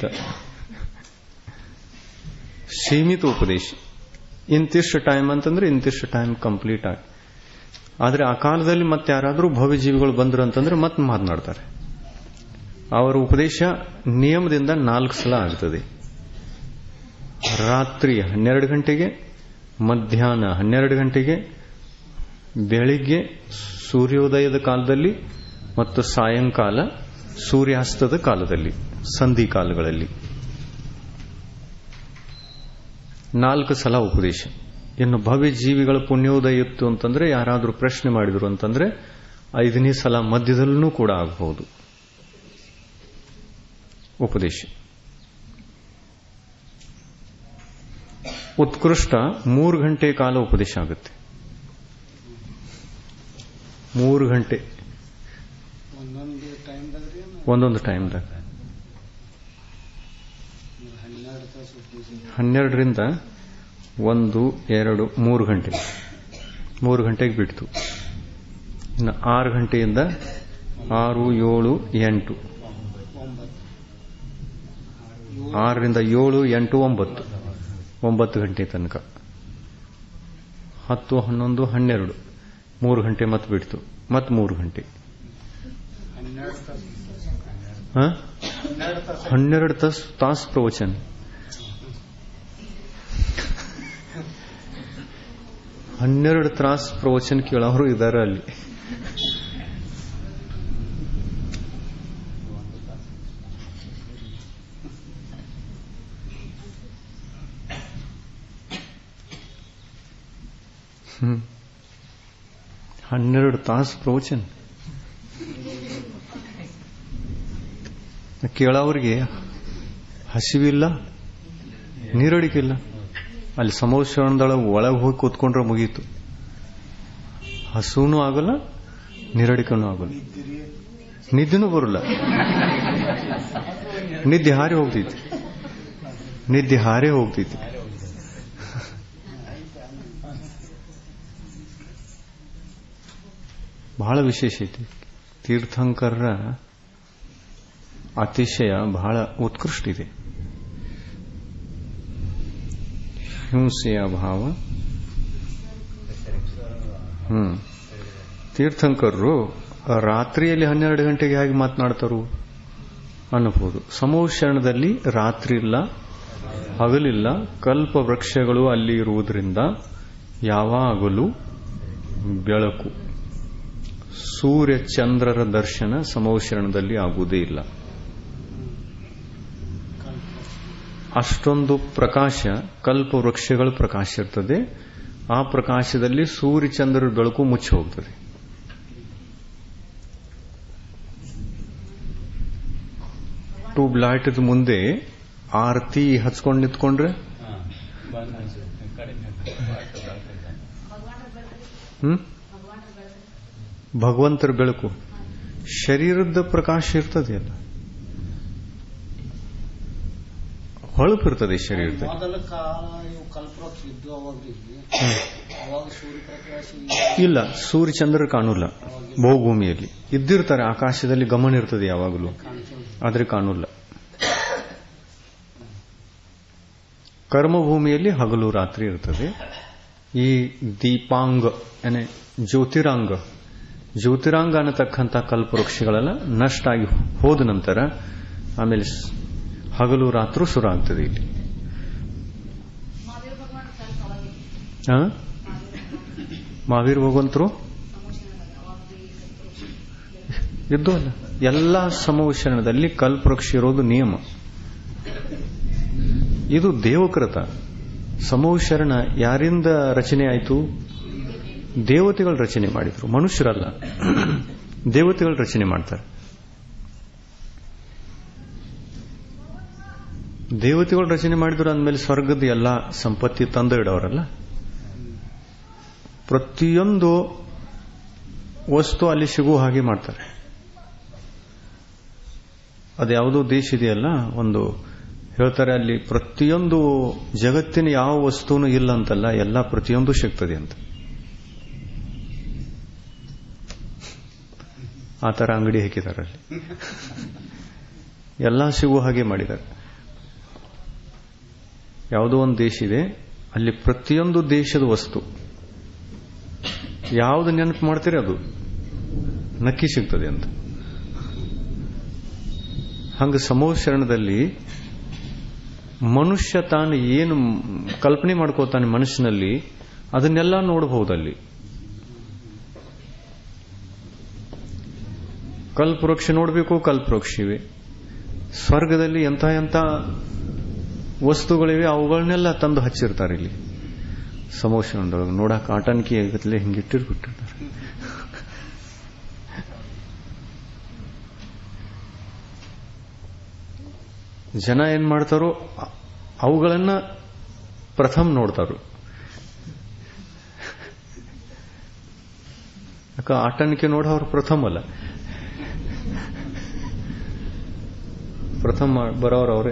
ಸೀಮಿತ ಉಪದೇಶ ಇಂತಿಷ್ಟು ಟೈಮ್ ಅಂತಂದ್ರೆ ಇಂತಿಷ್ಟು ಟೈಮ್ ಕಂಪ್ಲೀಟ್ ಆಗಿ ಆದರೆ ಆ ಕಾಲದಲ್ಲಿ ಮತ್ತೆ ಯಾರಾದರೂ ಭವ್ಯ ಜೀವಿಗಳು ಬಂದ್ರು ಅಂತಂದ್ರೆ ಮತ್ತೆ ಮಾತನಾಡ್ತಾರೆ ಅವರ ಉಪದೇಶ ನಿಯಮದಿಂದ ನಾಲ್ಕು ಸಲ ಆಗ್ತದೆ ರಾತ್ರಿ ಹನ್ನೆರಡು ಗಂಟೆಗೆ ಮಧ್ಯಾಹ್ನ ಹನ್ನೆರಡು ಗಂಟೆಗೆ ಬೆಳಿಗ್ಗೆ ಸೂರ್ಯೋದಯದ ಕಾಲದಲ್ಲಿ ಮತ್ತು ಸಾಯಂಕಾಲ ಸೂರ್ಯಾಸ್ತದ ಕಾಲದಲ್ಲಿ ಸಂಧಿ ಕಾಲಗಳಲ್ಲಿ ನಾಲ್ಕು ಸಲ ಉಪದೇಶ ಇನ್ನು ಭವ್ಯ ಜೀವಿಗಳ ಪುಣ್ಯೋದಯ ಇತ್ತು ಅಂತಂದ್ರೆ ಯಾರಾದರೂ ಪ್ರಶ್ನೆ ಮಾಡಿದ್ರು ಅಂತಂದ್ರೆ ಐದನೇ ಸಲ ಮಧ್ಯದಲ್ಲೂ ಕೂಡ ಆಗಬಹುದು ಉಪದೇಶ ಉತ್ಕೃಷ್ಟ ಮೂರು ಗಂಟೆ ಕಾಲ ಉಪದೇಶ ಆಗುತ್ತೆ ಮೂರು ಗಂಟೆ ಒಂದೊಂದು ಟೈಮ್ದಾಗ ರೀ ಒಂದೊಂದು ಟೈಮ್ದಾಗ ಹನ್ನೆರಡು ತಾಸು ಉಪದೇಶ ಹನ್ನೆರಡರಿಂದ ಒಂದು ಎರಡು ಮೂರು ಗಂಟೆ ಮೂರು ಗಂಟೆಗೆ ಬಿಡ್ತು ಇನ್ನು ಆರು ಗಂಟೆಯಿಂದ ಆರು ಏಳು ಎಂಟು ಒಂಬತ್ತು ಆರರಿಂದ ಏಳು ಎಂಟು ಒಂಬತ್ತು ಒಂಬತ್ತು ಗಂಟೆ ತನಕ ಹತ್ತು ಹನ್ನೊಂದು ಹನ್ನೆರಡು ಮೂರು ಗಂಟೆ ಮತ್ತೆ ಬಿಡ್ತು ಮತ್ತೆ ಮೂರು ಗಂಟೆ ಹನ್ನೆರಡು ತಾಸು ಹ? ಹನ್ನೆರಡು ತಾಸು ಹನ್ನೆರಡು ತಾಸು ತಾಸು ಪ್ರವಚನ ಹನ್ನೆರಡು ತಾಸು ಪ್ರವಚನ ಕೇಳೋರು ಇದಾರೆ ಅಲ್ಲಿ ಹ್ಮ್. ಹನ್ನೆರಡು ತಾಸು ಪ್ರವಚನ ಕೇಳೋರಿಗೆ ಹಸಿವಿಲ್ಲ ನೀರಡಿಕಿಲ್ಲ ಅಲ್ಲಿ ಸಮೋಶ್ವರಣದೊಳಗೆ ಒಳಗೆ ಹೋಗಿ ಕೂತ್ಕೊಂಡ್ರೆ ಮುಗೀತು ಹಸುನೂ ಆಗಲ್ಲ ನೀರಡಿಕನೂ ಆಗಲ್ಲ ಇದ್ದಿರಿ ನಿದ್ದೆನೂ ಬರಲ್ಲ ನಿದ್ದೆ ಹಾರಿ ಹೋಗ್ತೈತಿ ನಿದ್ದೆ ಹಾರೇ ಹೋಗ್ತೈತಿ ಬಹಳ ವಿಶೇಷ ಐತಿ ತೀರ್ಥಂಕರರ ಅತಿಶಯ ಬಹಳ ಉತ್ಕೃಷ್ಟ ಇದೆ ಹಿಂಸೆಯ ಭಾವ ಹ್ಮ್ ತೀರ್ಥಂಕರರು ರಾತ್ರಿಯಲ್ಲಿ ಹನ್ನೆರಡು ಗಂಟೆಗೆ ಹೇಗೆ ಮಾತನಾಡ್ತಾರು ಅನ್ನಬಹುದು ಸಮೋಶರಣದಲ್ಲಿ ರಾತ್ರಿ ಇಲ್ಲ ಹಗಲಿಲ್ಲ ಕಲ್ಪ ವೃಕ್ಷಗಳು ಅಲ್ಲಿ ಇರುವುದರಿಂದ ಯಾವಾಗಲೂ ಬೆಳಕು ಸೂರ್ಯ ಚಂದ್ರರ ದರ್ಶನ ಸಮೋಶರಣದಲ್ಲಿ ಆಗುವುದೇ ಇಲ್ಲ ಅಷ್ಟೊಂದು ಪ್ರಕಾಶ ಕಲ್ಪ ವೃಕ್ಷಗಳ ಪ್ರಕಾಶ ಇರ್ತದೆ ಆ ಪ್ರಕಾಶದಲ್ಲಿ ಸೂರ್ಯ ಚಂದ್ರರ ಬೆಳಕು ಮುಚ್ಚಿ ಹೋಗ್ತದೆ ಟ್ಯೂಬ್ ಲೈಟ್ ಮುಂದೆ ಆರತಿ ಹಚ್ಕೊಂಡು ನಿಂತ್ಕೊಂಡ್ರೆ ಹ್ಮ್ ಭಗವಂತರ ಬೆಳಕು ಶರೀರದ ಪ್ರಕಾಶ ಇರ್ತದೆ ಅಲ್ಲ ಹೊಳಪು ಇರ್ತದೆ ಶರೀರದಲ್ಲಿ ಮೊದಲ ಕಾಲ ಇವು ಕಲ್ಪವೃಕ್ಷ ಇದ್ದು ಅವಾಗ ಅವಾಗ ಸೂರ್ಯಪ್ರಕಾಶ ಇಲ್ಲ ಸೂರ್ಯ ಚಂದ್ರ ಕಾಣುಲ್ಲ ಬಹುಭೂಮಿಯಲ್ಲಿ ಇದ್ದಿರ್ತಾರೆ ಆಕಾಶದಲ್ಲಿ ಗಮನ ಇರ್ತದೆ ಯಾವಾಗಲೂ ಕಾಣಿಸೋದು ಆದ್ರೆ ಕಾಣುಲ್ಲ ಕರ್ಮಭೂಮಿಯಲ್ಲಿ ಹಗಲು ರಾತ್ರಿ ಇರ್ತದೆ ಈ ದೀಪಾಂಗ ಏನೇ ಜ್ಯೋತಿರಾಂಗ ಜ್ಯೋತಿರಾಂಗ ಅನ್ನತಕ್ಕಂಥ ಕಲ್ಪವೃಕ್ಷಗಳೆಲ್ಲ ನಷ್ಟ ಆಗಿ ಹೋದ ನಂತರ ಆಮೇಲೆ ಸ್- ಹಗಲು ರಾತ್ರಿ ಶುರು ಆಗ್ತದೆ ಇಲ್ಲಿ ಆ? ಮಹಾವೀರ್ ಭಗವಂತರು ಇದ್ದು ಅಲ್ಲ ಎಲ್ಲ ಸಮವಶರಣದಲ್ಲಿ ಕಲ್ಪವೃಕ್ಷ ಇರೋದು ನಿಯಮ ಇದು ದೇವಕೃತ ಸಮವಶರಣ ಯಾರಿಂದ ರಚನೆ ಆಯಿತು ದೇವತೆಗಳು ರಚನೆ ಮಾಡಿದ್ರು ಮನುಷ್ಯರಲ್ಲ ದೇವತೆಗಳು ರಚನೆ ಮಾಡ್ತಾರೆ ದೇವತೆಗಳು ರಚನೆ ಮಾಡಿದ್ರು ಅಂದಮೇಲೆ ಸ್ವರ್ಗದ ಎಲ್ಲ ಸಂಪತ್ತಿ ತಂದು ಇಡೋರಲ್ಲ ಪ್ರತಿಯೊಂದು ವಸ್ತು ಅಲ್ಲಿ ಸಿಗುವ ಹಾಗೆ ಮಾಡ್ತಾರೆ ಅದ್ಯಾವುದೋ ದೇಶ ಇದೆಯಲ್ಲ ಒಂದು ಹೇಳ್ತಾರೆ ಅಲ್ಲಿ ಪ್ರತಿಯೊಂದು ಜಗತ್ತಿನ ಯಾವ ವಸ್ತುನೂ ಇಲ್ಲ ಅಂತಲ್ಲ ಎಲ್ಲ ಪ್ರತಿಯೊಂದು ಸಿಗ್ತದೆ ಅಂತ ಆ ತರ ಅಂಗಡಿ ಹಾಕಿದ್ದಾರೆ ಅಲ್ಲಿ ಎಲ್ಲ ಸಿಗುವ ಹಾಗೆ ಮಾಡಿದ್ದಾರೆ ಯಾವುದೋ ಒಂದು ದೇಶ ಇದೆ ಅಲ್ಲಿ ಪ್ರತಿಯೊಂದು ದೇಶದ ವಸ್ತು ಯಾವುದು ನೆನಪು ಮಾಡ್ತೀರಿ ಅದು ನಕ್ಕಿ ಸಿಗ್ತದೆ ಅಂತ ಹಂಗ ಸಮೋಶರಣದಲ್ಲಿ ಮನುಷ್ಯ ತಾನು ಏನು ಕಲ್ಪನೆ ಮಾಡ್ಕೋತಾನೆ ಮನಸ್ಸಿನಲ್ಲಿ ಅದನ್ನೆಲ್ಲ ನೋಡಬಹುದಲ್ಲಿ ಕಲ್ಪವೃಕ್ಷ ನೋಡಬೇಕು ಕಲ್ಪವೃಕ್ಷ ಇವೆ ಸ್ವರ್ಗದಲ್ಲಿ ಎಂಥ ಎಂಥ ವಸ್ತುಗಳಿವೆ ಅವುಗಳನ್ನೆಲ್ಲ ತಂದು ಹಚ್ಚಿರ್ತಾರೆ ಇಲ್ಲಿ ಸಮೋಷಣದೊಳಗೆ ನೋಡಕ್ ಆಟನ್ಕಿ ಆಗತ್ಲೆ ಹಿಂಗಿಟ್ಟಿರ್ಬಿಟ್ಟಿರ್ತಾರೆ ಜನ ಏನ್ ಮಾಡ್ತಾರೋ ಅ- ಅವುಗಳನ್ನ ಪ್ರಥಮ್ ನೋಡ್ತಾರು ಯಾಕ ಆಟನಿಕೆ ನೋಡ ಅವ್ರು ಪ್ರಥಮ ಅಲ್ಲ ಪ್ರಥಮ ಬರೋರು ಅವರೇ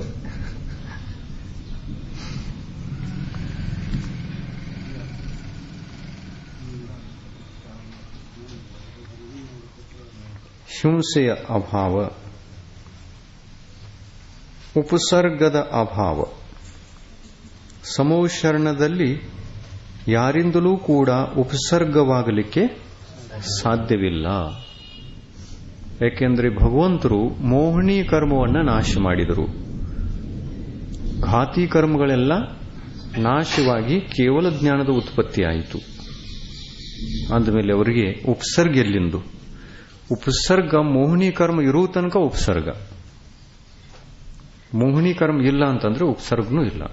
ಹಿಂಸೆಯ ಅಭಾವ ಉಪಸರ್ಗದ ಅಭಾವ ಸಮೋಶರಣದಲ್ಲಿ ಯಾರಿಂದಲೂ ಕೂಡ ಉಪಸರ್ಗವಾಗಲಿಕ್ಕೆ ಸಾಧ್ಯವಿಲ್ಲ ಏಕೆಂದರೆ ಭಗವಂತರು ಮೋಹಿನಿ ಕರ್ಮವನ್ನು ನಾಶ ಮಾಡಿದರು ಘಾತಿ ಕರ್ಮಗಳೆಲ್ಲ ನಾಶವಾಗಿ ಕೇವಲ ಜ್ಞಾನದ ಉತ್ಪತ್ತಿಯಾಯಿತು ಅಂದಮೇಲೆ ಅವರಿಗೆ ಉಪಸರ್ಗ ಎಲ್ಲಿಂದು ಉಪಸರ್ಗ ಮೋಹಿನಿ ಕರ್ಮ ಇರುವ ತನಕ ಉಪಸರ್ಗ ಮೋಹಿನಿ ಕರ್ಮ ಇಲ್ಲ ಅಂತಂದ್ರೆ ಉಪಸರ್ಗನೂ ಇಲ್ಲ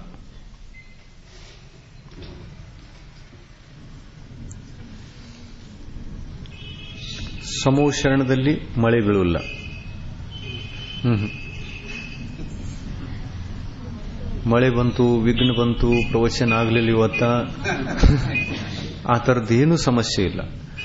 ಸಮೋಶರಣದಲ್ಲಿ ಮಳೆ ಬೀಳುಲ್ಲ ಹ್ಮ್ ಮಳೆ ಬಂತು ವಿಘ್ನ ಬಂತು ಪ್ರವಚನ ಆಗ್ಲಿಲ್ಲ ಇವತ್ತ ಆ ಥರದ್ದೇನು ಸಮಸ್ಯೆ ಇಲ್ಲ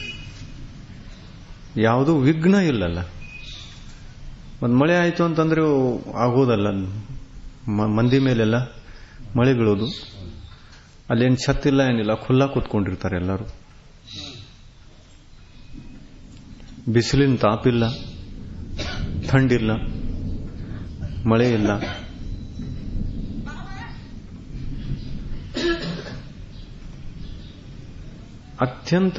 ಯಾವುದೂ ವಿಘ್ನ ಇಲ್ಲಲ್ಲ ಒಂದು ಮಳೆ ಆಯಿತು ಅಂತಂದ್ರೆ ಆಗೋದಲ್ಲ ಮಂದಿ ಮೇಲೆಲ್ಲ ಮಳೆ ಬೀಳೋದು ಅಲ್ಲೇನು ಛತ್ತಿಲ್ಲ ಏನಿಲ್ಲ ಖುಲ್ಲಾ ಕೂತ್ಕೊಂಡಿರ್ತಾರೆ ಎಲ್ಲರೂ ಬಿಸಿಲಿನ ತಾಪಿಲ್ಲ ಥಂಡಿಲ್ಲ ಮಳೆ ಇಲ್ಲ ಅತ್ಯಂತ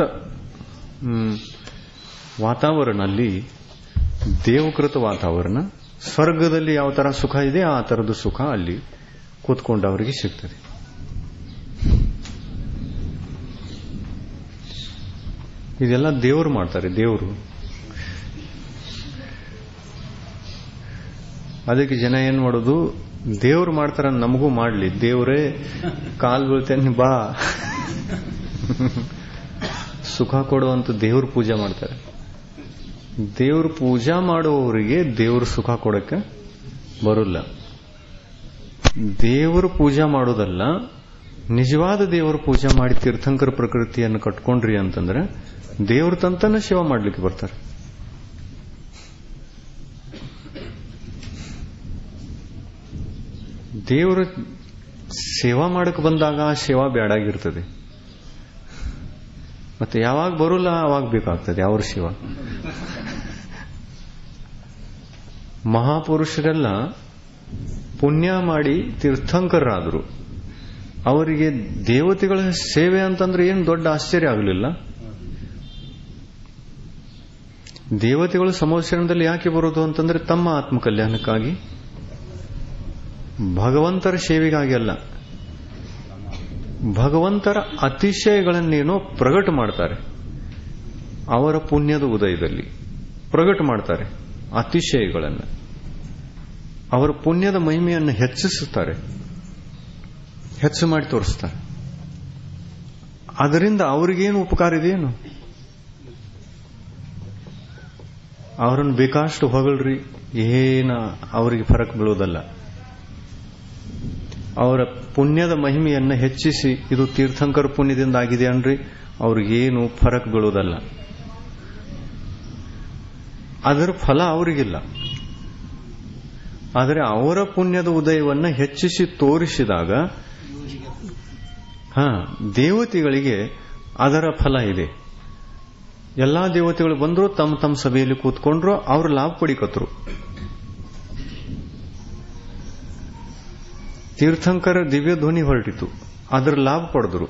ವಾತಾವರಣ ಅಲ್ಲಿ ದೇವಕೃತ ವಾತಾವರಣ ಸ್ವರ್ಗದಲ್ಲಿ ಯಾವ ತರ ಸುಖ ಇದೆ ಆ ತರದ ಸುಖ ಅಲ್ಲಿ ಕೂತ್ಕೊಂಡವರಿಗೆ ಸಿಗ್ತದೆ ಇದೆಲ್ಲ ದೇವರು ಮಾಡ್ತಾರೆ ದೇವರು ಅದಕ್ಕೆ ಜನ ಏನ್ ಮಾಡೋದು ದೇವ್ರು ಮಾಡ್ತಾರ ನಮಗೂ ಮಾಡ್ಲಿ ದೇವ್ರೇ ಕಾಲ್ ಬೀಳ್ತೇನೆ ಬಾ ಸುಖ ಕೊಡುವಂತ ದೇವ್ರ ಪೂಜೆ ಮಾಡ್ತಾರೆ ದೇವ್ರ ಪೂಜಾ ಮಾಡುವವರಿಗೆ ದೇವ್ರ ಸುಖ ಕೊಡಕ್ಕೆ ಬರೋಲ್ಲ ದೇವರು ಪೂಜಾ ಮಾಡೋದಲ್ಲ ನಿಜವಾದ ದೇವರ ಪೂಜೆ ಮಾಡಿ ತೀರ್ಥಂಕರ ಪ್ರಕೃತಿಯನ್ನು ಕಟ್ಕೊಂಡ್ರಿ ಅಂತಂದ್ರೆ ದೇವ್ರ ತಂತನ ಸೇವಾ ಮಾಡ್ಲಿಕ್ಕೆ ಬರ್ತಾರೆ ದೇವರು ಸೇವಾ ಮಾಡಕ್ ಬಂದಾಗ ಆ ಸೇವಾ ಬೇಡಾಗಿರ್ತದೆ ಮತ್ತೆ ಯಾವಾಗ ಬರೋಲ್ಲ ಅವಾಗ ಬೇಕಾಗ್ತದೆ ಅವ್ರ ಶಿವ ಮಹಾಪುರುಷರೆಲ್ಲ ಪುಣ್ಯ ಮಾಡಿ ತೀರ್ಥಂಕರರಾದರು ಅವರಿಗೆ ದೇವತೆಗಳ ಸೇವೆ ಅಂತಂದ್ರೆ ಏನು ದೊಡ್ಡ ಆಶ್ಚರ್ಯ ಆಗಲಿಲ್ಲ ದೇವತೆಗಳು ಸಮೋಚರಣದಲ್ಲಿ ಯಾಕೆ ಬರೋದು ಅಂತಂದ್ರೆ ತಮ್ಮ ಆತ್ಮಕಲ್ಯಾಣಕ್ಕಾಗಿ ಭಗವಂತರ ಸೇವೆಗಾಗಿ ಅಲ್ಲ ಭಗವಂತರ ಅತಿಶಯಗಳನ್ನೇನೋ ಪ್ರಗಟ ಮಾಡ್ತಾರೆ ಅವರ ಪುಣ್ಯದ ಉದಯದಲ್ಲಿ ಪ್ರಗಟ ಮಾಡ್ತಾರೆ ಅತಿಶಯಗಳನ್ನು ಅವರ ಪುಣ್ಯದ ಮಹಿಮೆಯನ್ನು ಹೆಚ್ಚಿಸುತ್ತಾರೆ ಹೆಚ್ಚು ಮಾಡಿ ತೋರಿಸ್ತಾರೆ ಅದರಿಂದ ಅವರಿಗೇನು ಉಪಕಾರ ಇದೆಯೇನು ಅವರನ್ನು ಬೇಕಷ್ಟು ಹೊಗಳ್ರಿ ಏನ ಅವರಿಗೆ ಫರಕ್ ಬೀಳೋದಲ್ಲ ಅವರ ಪುಣ್ಯದ ಮಹಿಮೆಯನ್ನು ಹೆಚ್ಚಿಸಿ ಇದು ತೀರ್ಥಂಕರ ಪುಣ್ಯದಿಂದ ಆಗಿದೆ ಅನ್ರಿ ಅವ್ರಿಗೇನು ಫರಕ್ ಬೀಳೋದಲ್ಲ ಅದರ ಫಲ ಅವರಿಗಿಲ್ಲ ಆದರೆ ಅವರ ಪುಣ್ಯದ ಉದಯವನ್ನು ಹೆಚ್ಚಿಸಿ ತೋರಿಸಿದಾಗ ಹಾ ದೇವತೆಗಳಿಗೆ ಅದರ ಫಲ ಇದೆ ಎಲ್ಲಾ ದೇವತೆಗಳು ಬಂದ್ರು ತಮ್ಮ ತಮ್ಮ ಸಭೆಯಲ್ಲಿ ಕೂತ್ಕೊಂಡ್ರು ಅವರು ಲಾಭ ಪಡಿಕತ್ರು ತೀರ್ಥಂಕರ ದಿವ್ಯ ಧ್ವನಿ ಹೊರಟಿತು ಅದರ ಲಾಭ ಪಡೆದ್ರು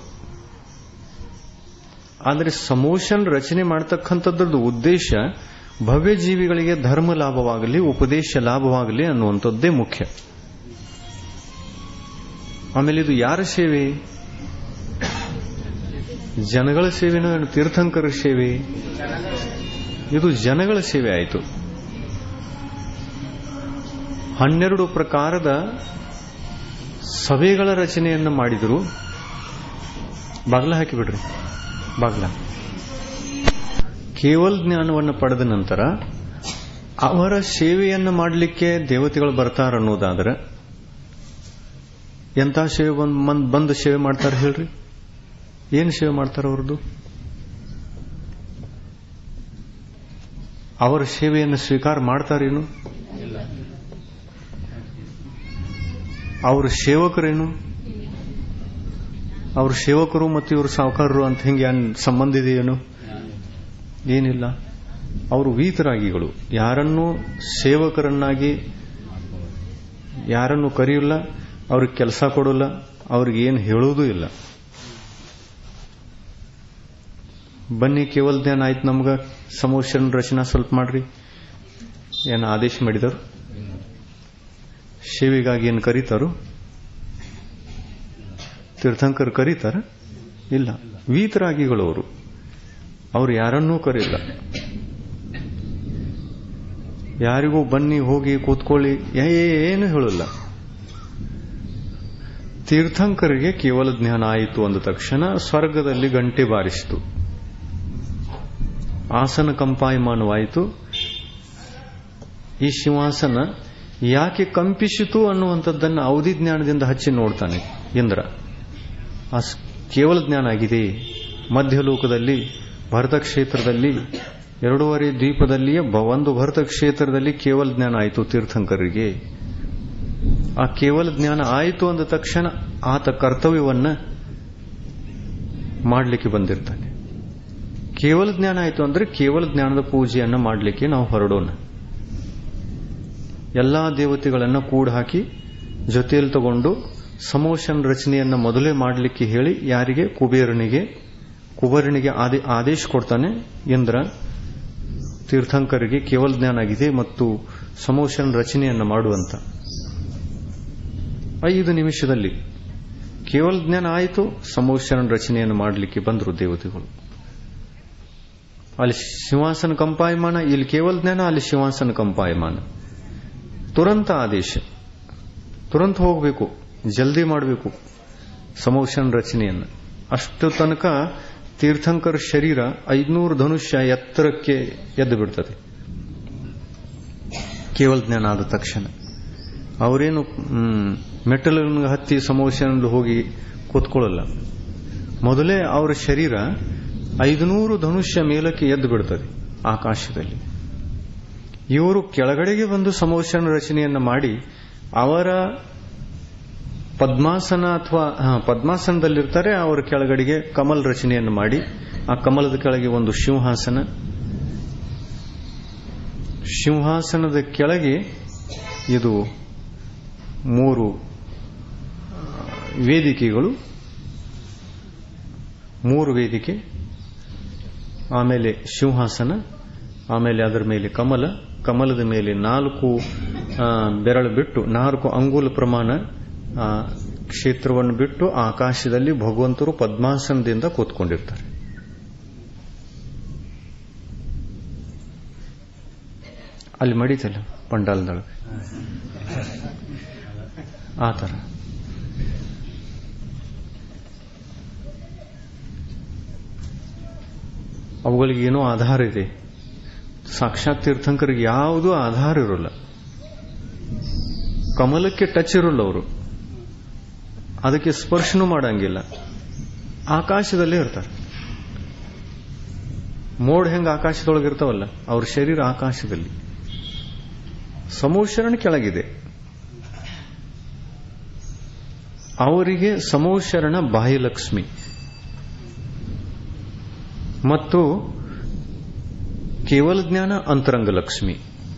ಆದರೆ ಸಮೋಷನ್ ರಚನೆ ಮಾಡತಕ್ಕಂಥದ್ದು ಉದ್ದೇಶ ಭವ್ಯ ಜೀವಿಗಳಿಗೆ ಧರ್ಮ ಲಾಭವಾಗಲಿ ಉಪದೇಶ ಲಾಭವಾಗಲಿ ಅನ್ನುವಂಥದ್ದೇ ಮುಖ್ಯ ಆಮೇಲೆ ಇದು ಯಾರ ಸೇವೆ ಜನಗಳ ಸೇವೆನೋ ಏನು ತೀರ್ಥಂಕರ ಸೇವೆ ಇದು ಜನಗಳ ಸೇವೆ ಆಯಿತು ಹನ್ನೆರಡು ಪ್ರಕಾರದ ಸಭೆಗಳ ರಚನೆಯನ್ನು ಮಾಡಿದರು ಬಾಗ್ಲ ಹಾಕಿಬಿಡ್ರಿ ಬಾಗ್ಲ ಕೇವಲ ಜ್ಞಾನವನ್ನು ಪಡೆದ ನಂತರ ಅವರ ಸೇವೆಯನ್ನು ಮಾಡಲಿಕ್ಕೆ ದೇವತೆಗಳು ಬರ್ತಾರನ್ನೋದಾದ್ರೆ ಎಂಥ ಸೇವೆ ಬಂದ್ ಮಂದ್ ಬಂದು ಸೇವೆ ಮಾಡ್ತಾರೆ ಹೇಳ್ರಿ ಏನು ಸೇವೆ ಮಾಡ್ತಾರೆ ಅವ್ರದ್ದು ಅವರ ಸೇವೆಯನ್ನು ಸ್ವೀಕಾರ ಮಾಡ್ತಾರೇನು ಅವ್ರ ಸೇವಕರೇನು ಅವ್ರ ಸೇವಕರು ಮತ್ತು ಇವರು ಸಾವುಕಾರರು ಅಂತ ಹಿಂಗೆ ಏನ್ ಸಂಬಂಧ ಇದೆಯೇನು ಏನಿಲ್ಲ ಅವರು ವೀತರಾಗಿಗಳು ಯಾರನ್ನೂ ಸೇವಕರನ್ನಾಗಿ ಯಾರನ್ನು ಕರೆಯಿಲ್ಲ ಅವ್ರಿಗೆ ಕೆಲಸ ಕೊಡೋಲ್ಲ ಅವ್ರಿಗೆ ಏನು ಹೇಳೋದೂ ಇಲ್ಲ ಬನ್ನಿ ಕೇವಲ ಧ್ಯಾನ ಆಯ್ತು ನಮ್ಗ ಸಮೋಷನ್ ರಚನಾ ಸ್ವಲ್ಪ ಮಾಡ್ರಿ ಏನು ಆದೇಶ ಮಾಡಿದರು ಸೇವೆಗಾಗಿ ಏನು ಕರೀತಾರು ತೀರ್ಥಂಕರ್ ಕರೀತಾರ ಇಲ್ಲ ವೀತರಾಗಿಗಳು ಅವರು ಅವ್ರು ಯಾರನ್ನೂ ಕರೀಲ್ಲ ಯಾರಿಗೂ ಬನ್ನಿ ಹೋಗಿ ಕೂತ್ಕೊಳ್ಳಿ ಏನು ಹೇಳಲ್ಲ ತೀರ್ಥಂಕರಿಗೆ ಕೇವಲ ಜ್ಞಾನ ಆಯಿತು ಅಂದ ತಕ್ಷಣ ಸ್ವರ್ಗದಲ್ಲಿ ಗಂಟೆ ಬಾರಿಸಿತು ಆಸನ ಕಂಪಾಯಮಾನವಾಯಿತು ಈ ಶಿವಾಸನ ಯಾಕೆ ಕಂಪಿಸಿತು ಅನ್ನುವಂಥದ್ದನ್ನು ಅವಧಿ ಜ್ಞಾನದಿಂದ ಹಚ್ಚಿ ನೋಡ್ತಾನೆ ಇಂದ್ರ ಆ ಕೇವಲ ಜ್ಞಾನ ಆಗಿದೆ ಮಧ್ಯಲೋಕದಲ್ಲಿ ಭರತ ಕ್ಷೇತ್ರದಲ್ಲಿ ಎರಡೂವರೆ ದ್ವೀಪದಲ್ಲಿಯೇ ಒಂದು ಭರತ ಕ್ಷೇತ್ರದಲ್ಲಿ ಕೇವಲ ಜ್ಞಾನ ಆಯಿತು ತೀರ್ಥಂಕರಿಗೆ ಆ ಕೇವಲ ಜ್ಞಾನ ಆಯಿತು ಅಂದ ತಕ್ಷಣ ಆತ ಕರ್ತವ್ಯವನ್ನ ಮಾಡಲಿಕ್ಕೆ ಬಂದಿರ್ತಾನೆ ಕೇವಲ ಜ್ಞಾನ ಆಯಿತು ಅಂದ್ರೆ ಕೇವಲ ಜ್ಞಾನದ ಪೂಜೆಯನ್ನ ಮಾಡಲಿಕ್ಕೆ ನಾವು ಹೊರಡೋಣ ಎಲ್ಲಾ ದೇವತೆಗಳನ್ನ ಕೂಡ ಹಾಕಿ ಜೊತೆಯಲ್ಲಿ ತಗೊಂಡು ಸಮೋಷನ್ ರಚನೆಯನ್ನ ಮೊದಲೇ ಮಾಡಲಿಕ್ಕೆ ಹೇಳಿ ಯಾರಿಗೆ ಕುಬೇರನಿಗೆ ಕುಬೇರನಿಗೆ ಆದೇಶ ಕೊಡ್ತಾನೆ ಇಂದ್ರ ತೀರ್ಥಂಕರಿಗೆ ಕೇವಲ ಜ್ಞಾನ ಆಗಿದೆ ಮತ್ತು ಸಮೋಷನ್ ರಚನೆಯನ್ನ ಮಾಡುವಂತ ಐದು ನಿಮಿಷದಲ್ಲಿ ಕೇವಲ ಜ್ಞಾನ ಆಯಿತು ಸಮೋಷನ್ ರಚನೆಯನ್ನು ಮಾಡಲಿಕ್ಕೆ ಬಂದರು ದೇವತೆಗಳು ಅಲ್ಲಿ ಸಿಂಹಾಸನ ಕಂಪಾಯಮಾನ ಇಲ್ಲಿ ಕೇವಲ ಜ್ಞಾನ ಅಲ್ಲಿ ಸಿಂಹಾಸನ ಕಂಪಾಯಮಾನ ತುರಂತ ಆದೇಶ ತುರಂತ ಹೋಗಬೇಕು ಜಲ್ದಿ ಮಾಡಬೇಕು ಸಮೋಷನ್ ರಚನೆಯನ್ನು ಅಷ್ಟು ತನಕ ತೀರ್ಥಂಕರ ಶರೀರ ಐದ್ನೂರು ಧನುಷ್ಯ ಎತ್ತರಕ್ಕೆ ಎದ್ದು ಬಿಡ್ತದೆ ಕೇವಲ ಜ್ಞಾನ ಆದ ತಕ್ಷಣ ಅವರೇನು ಮೆಟ್ಟಲನ್ನು ಹತ್ತಿ ಸಮೋಷನ್ ಹೋಗಿ ಕೂತ್ಕೊಳ್ಳಲ್ಲ ಮೊದಲೇ ಅವರ ಶರೀರ ಐದುನೂರು ಧನುಷ್ಯ ಮೇಲಕ್ಕೆ ಎದ್ದು ಬಿಡ್ತದೆ ಆಕಾಶದಲ್ಲಿ ಇವರು ಕೆಳಗಡೆಗೆ ಬಂದು ಸಮೋಷನ ರಚನೆಯನ್ನ ಮಾಡಿ ಅವರ ಪದ್ಮಾಸನ ಅಥವಾ ಪದ್ಮಾಸನದಲ್ಲಿರ್ತಾರೆ ಅವರ ಕೆಳಗಡೆಗೆ ಕಮಲ್ ರಚನೆಯನ್ನು ಮಾಡಿ ಆ ಕಮಲದ ಕೆಳಗೆ ಒಂದು ಸಿಂಹಾಸನ ಸಿಂಹಾಸನದ ಕೆಳಗೆ ಇದು ಮೂರು ವೇದಿಕೆಗಳು ಮೂರು ವೇದಿಕೆ ಆಮೇಲೆ ಸಿಂಹಾಸನ ಆಮೇಲೆ ಅದರ ಮೇಲೆ ಕಮಲ ಕಮಲದ ಮೇಲೆ ನಾಲ್ಕು ಬೆರಳು ಬಿಟ್ಟು ನಾಲ್ಕು ಅಂಗುಲ ಪ್ರಮಾಣ ಕ್ಷೇತ್ರವನ್ನು ಬಿಟ್ಟು ಆಕಾಶದಲ್ಲಿ ಭಗವಂತರು ಪದ್ಮಾಸನದಿಂದ ಕೂತ್ಕೊಂಡಿರ್ತಾರೆ ಅಲ್ಲಿ ಮಡಿತಲ್ಲ ಪಂಡಾಲದೊಳಗೆ ಆ ಥರ ಅವುಗಳಿಗೆ ಏನೋ ಆಧಾರ ಇದೆ ಸಾಕ್ಷಾತ್ ತೀರ್ಥಂಕರಿಗೆ ಯಾವುದೂ ಆಧಾರ ಇರೋಲ್ಲ ಕಮಲಕ್ಕೆ ಟಚ್ ಇರೋಲ್ಲ ಅವರು ಅದಕ್ಕೆ ಸ್ಪರ್ಶನೂ ಮಾಡಂಗಿಲ್ಲ ಆಕಾಶದಲ್ಲೇ ಇರ್ತಾರೆ ಮೋಡ್ ಹೆಂಗ ಆಕಾಶದೊಳಗೆ ಇರ್ತಾವಲ್ಲ ಅವ್ರ ಶರೀರ ಆಕಾಶದಲ್ಲಿ ಸಮೋಷರಣ ಕೆಳಗಿದೆ ಅವರಿಗೆ ಸಮೋಷರಣ ಬಾಹ್ಯಲಕ್ಷ್ಮಿ ಮತ್ತು ಕೇವಲ ಜ್ಞಾನ ಅಂತರಂಗ ಲಕ್ಷ್ಮಿ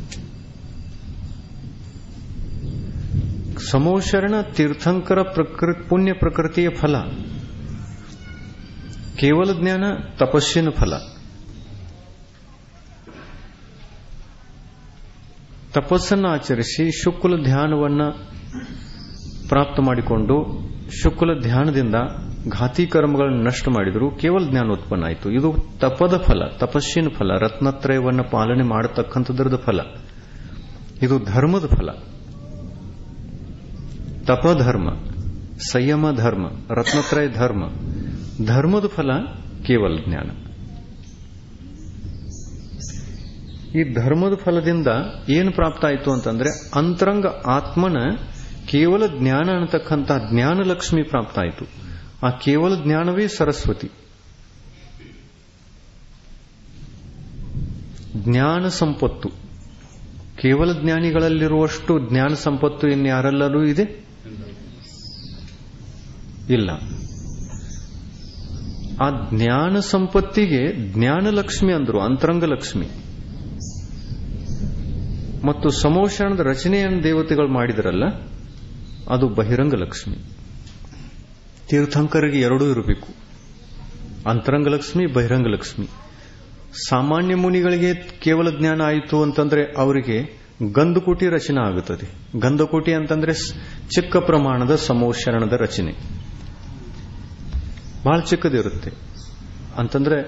ಸಮೋಷರಣ ತೀರ್ಥಂಕರ ಪ್ರಕೃತಿ ಪುಣ್ಯ ಪ್ರಕೃತಿಯ ಫಲ ಕೇವಲ ಜ್ಞಾನ ತಪಸ್ಸಿನ ಫಲ ತಪಸ್ಸನ್ನು ಆಚರಿಸಿ ಶುಕ್ಲ ಧ್ಯಾನವನ್ನ ಪ್ರಾಪ್ತ ಮಾಡಿಕೊಂಡು ಶುಕ್ಲ ಧ್ಯಾನದಿಂದ ಘಾತಿ ಕರ್ಮಗಳನ್ನು ನಷ್ಟ ಮಾಡಿದ್ರು ಕೇವಲ ಜ್ಞಾನ ಉತ್ಪನ್ನ ಆಯಿತು ಇದು ತಪದ ಫಲ ತಪಸ್ಸಿನ ಫಲ ರತ್ನತ್ರಯವನ್ನು ಪಾಲನೆ ಮಾಡತಕ್ಕಂಥದ್ರದ ಫಲ ಇದು ಧರ್ಮದ ಫಲ ತಪಧರ್ಮ ಸಂಯಮ ಧರ್ಮ ರತ್ನತ್ರಯ ಧರ್ಮ ಧರ್ಮದ ಫಲ ಕೇವಲ ಜ್ಞಾನ ಈ ಧರ್ಮದ ಫಲದಿಂದ ಏನು ಪ್ರಾಪ್ತ ಆಯಿತು ಅಂತಂದ್ರೆ ಅಂತರಂಗ ಆತ್ಮನ ಕೇವಲ ಜ್ಞಾನ ಅನ್ನತಕ್ಕಂಥ ಜ್ಞಾನ ಲಕ್ಷ್ಮಿ ಪ್ರಾಪ್ತ ಆಯಿತು ಆ ಕೇವಲ ಜ್ಞಾನವೇ ಸರಸ್ವತಿ ಜ್ಞಾನ ಸಂಪತ್ತು ಕೇವಲ ಜ್ಞಾನಿಗಳಲ್ಲಿರುವಷ್ಟು ಜ್ಞಾನ ಸಂಪತ್ತು ಇನ್ಯಾರೆಲ್ಲರೂ ಇದೆ ಇಲ್ಲ ಆ ಜ್ಞಾನ ಸಂಪತ್ತಿಗೆ ಜ್ಞಾನ ಲಕ್ಷ್ಮಿ ಅಂದ್ರು ಅಂತರಂಗ ಲಕ್ಷ್ಮಿ ಮತ್ತು ಸಮೋಷಣದ ರಚನೆಯನ್ನು ದೇವತೆಗಳು ಮಾಡಿದರಲ್ಲ ಅದು ಬಹಿರಂಗ ಲಕ್ಷ್ಮಿ ತೀರ್ಥಂಕರಿಗೆ ಎರಡೂ ಇರಬೇಕು ಅಂತರಂಗ ಲಕ್ಷ್ಮಿ ಬಹಿರಂಗ ಲಕ್ಷ್ಮಿ ಸಾಮಾನ್ಯ ಮುನಿಗಳಿಗೆ ಕೇವಲ ಜ್ಞಾನ ಆಯಿತು ಅಂತಂದ್ರೆ ಅವರಿಗೆ ಗಂಧಕುಟಿ ರಚನೆ ಆಗುತ್ತದೆ ಗಂಧಕುಟಿ ಅಂತಂದ್ರೆ ಸ್- ಚಿಕ್ಕ ಪ್ರಮಾಣದ ಸಮೋಷರಣದ ರಚನೆ ಬಹಳ ಚಿಕ್ಕದಿರುತ್ತೆ ಅಂತಂದ್ರೆ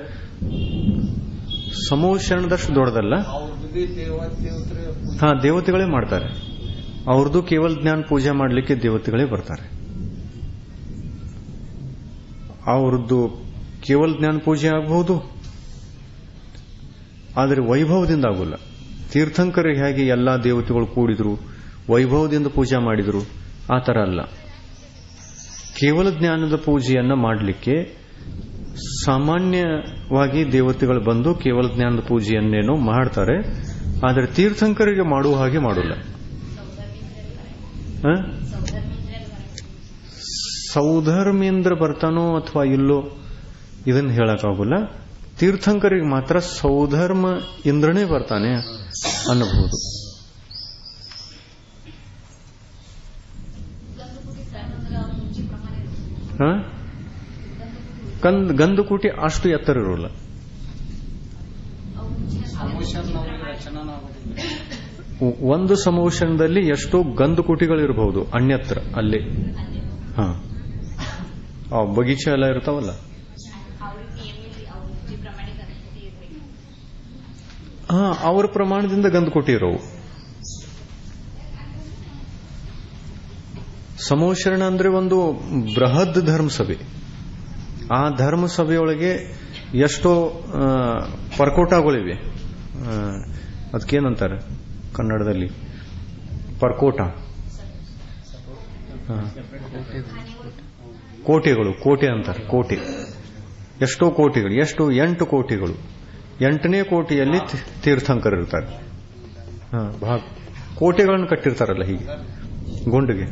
ಸಮೋಷರಣದಷ್ಟು ದೊಡ್ಡದಲ್ಲ ಅವ್ರದ್ದು ಬಿ ದೇವ ದೇವತರ ಹಾ ದೇವತೆಗಳೇ ಮಾಡ್ತಾರೆ ಅವ್ರದ್ದು ಕೇವಲ ಜ್ಞಾನ ಪೂಜೆ ಮಾಡಲಿಕ್ಕೆ ದೇವತೆಗಳೇ ಬರ್ತಾರೆ ಅವ್ರದ್ದು ಕೇವಲ ಜ್ಞಾನ ಪೂಜೆ ಆಗಬಹುದು ಆದರೆ ವೈಭವದಿಂದ ಆಗೋಲ್ಲ ತೀರ್ಥಂಕರಿಗೆ ಹೇಗೆ ಎಲ್ಲಾ ದೇವತೆಗಳು ಕೂಡಿದ್ರು ವೈಭವದಿಂದ ಪೂಜೆ ಮಾಡಿದ್ರು ಆ ತರ ಅಲ್ಲ ಕೇವಲ ಜ್ಞಾನದ ಪೂಜೆಯನ್ನ ಮಾಡಲಿಕ್ಕೆ ಸಾಮಾನ್ಯವಾಗಿ ದೇವತೆಗಳು ಬಂದು ಕೇವಲ ಜ್ಞಾನದ ಪೂಜೆಯನ್ನೇನೋ ಮಾಡ್ತಾರೆ ಆದರೆ ತೀರ್ಥಂಕರಿಗೆ ಮಾಡುವ ಹಾಗೆ ಮಾಡೋಲ್ಲ ಹ? ಸೌಧರ್ಮೇಂದ್ರ ಬರ್ತಾನೋ ಅಥವಾ ಇಲ್ಲೋ ಇದನ್ನ ಹೇಳಕ್ಕಾಗಲ್ಲ ತೀರ್ಥಂಕರಿಗೆ ಮಾತ್ರ ಸೌಧರ್ಮ ಇಂದ್ರನೇ ಬರ್ತಾನೆ ಅನ್ನಬಹುದು ಹ? ಕಂದ್ ಗಂಧಕೂಟಿ ಅಷ್ಟು ಎತ್ತರ ಇರೋಲ್ಲ ಸಮೋಷನ್ ನಮಗೆ ರಚನೆ ಆಗೋದಿಲ್ಲ ಒ- ಒಂದು ಸಮೋಷಣದಲ್ಲಿ ಎಷ್ಟೋ ಗಂಧಕುಟಿಗಳಿರಬಹುದು ಅನ್ಯತ್ರ ಅಲ್ಲಿ ಹಾ ಆ ಬಗೀಚೆ ಎಲ್ಲ ಇರ್ತಾವಲ್ಲ ಹಾ ಅವರ ಪ್ರಮಾಣದಿಂದ ಗಂಧಕುಟಿ ಇರೋವು ಸಮೋಷರಣ ಅಂದ್ರೆ ಒಂದು ಬೃಹದ್ ಧರ್ಮಸಭೆ ಆ ಧರ್ಮಸಭೆಯೊಳಗೆ ಎಷ್ಟೋ ಆ, ಪರ್ಕೋಟಗಳಿವೆ ಆ, ಅದಕ್ಕೇನಂತಾರೆ ಕನ್ನಡದಲ್ಲಿ ಪರ್ಕೋಟ ಹಾ. ಕೋಟೆಗಳು ಕೋಟೆ ಅಂತಾರೆ ಕೋಟೆ ಎಷ್ಟೋ ಕೋಟೆಗಳು ಎಷ್ಟು ಎಂಟು ಕೋಟೆಗಳು ಎಂಟನೇ ಕೋಟೆಯಲ್ಲಿ ತಿ- ತೀರ್ಥಂಕರು ಇರ್ತಾರೆ ಹಾ, ಬಹಳ ಕೋಟೆಗಳನ್ನು ಕಟ್ಟಿರ್ತಾರಲ್ಲ ಹೀಗೆ ಗುಂಡಿಗೆ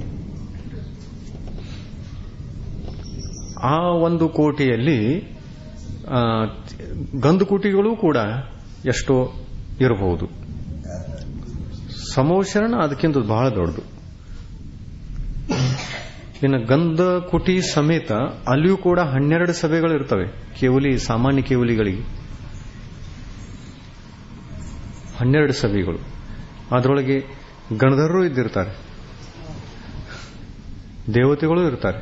ಆ ಒಂದು ಕೋಟೆಯಲ್ಲಿ ಆ, ಗಂಧಕುಟಿಗಳು ಕೂಡ ಎಷ್ಟೋ ಇರಬಹುದು ಸಮೋಷರಣ ಅದಕ್ಕಿಂತ ಬಹಳ ದೊಡ್ಡದು ಇನ್ನು ಗಂಧಕುಟಿ ಸಮೇತ ಅಲ್ಲಿಯೂ ಕೂಡ ಹನ್ನೆರಡು ಸಭೆಗಳು ಇರ್ತವೆ ಕೇವಲಿ ಸಾಮಾನ್ಯ ಕೇವಲಿಗಳಿಗೆ ಹನ್ನೆರಡು ಸಭೆಗಳು ಅದರೊಳಗೆ ಗಣಧರರು ಇದ್ದಿರ್ತಾರೆ ದೇವತೆಗಳು ಇರ್ತಾರೆ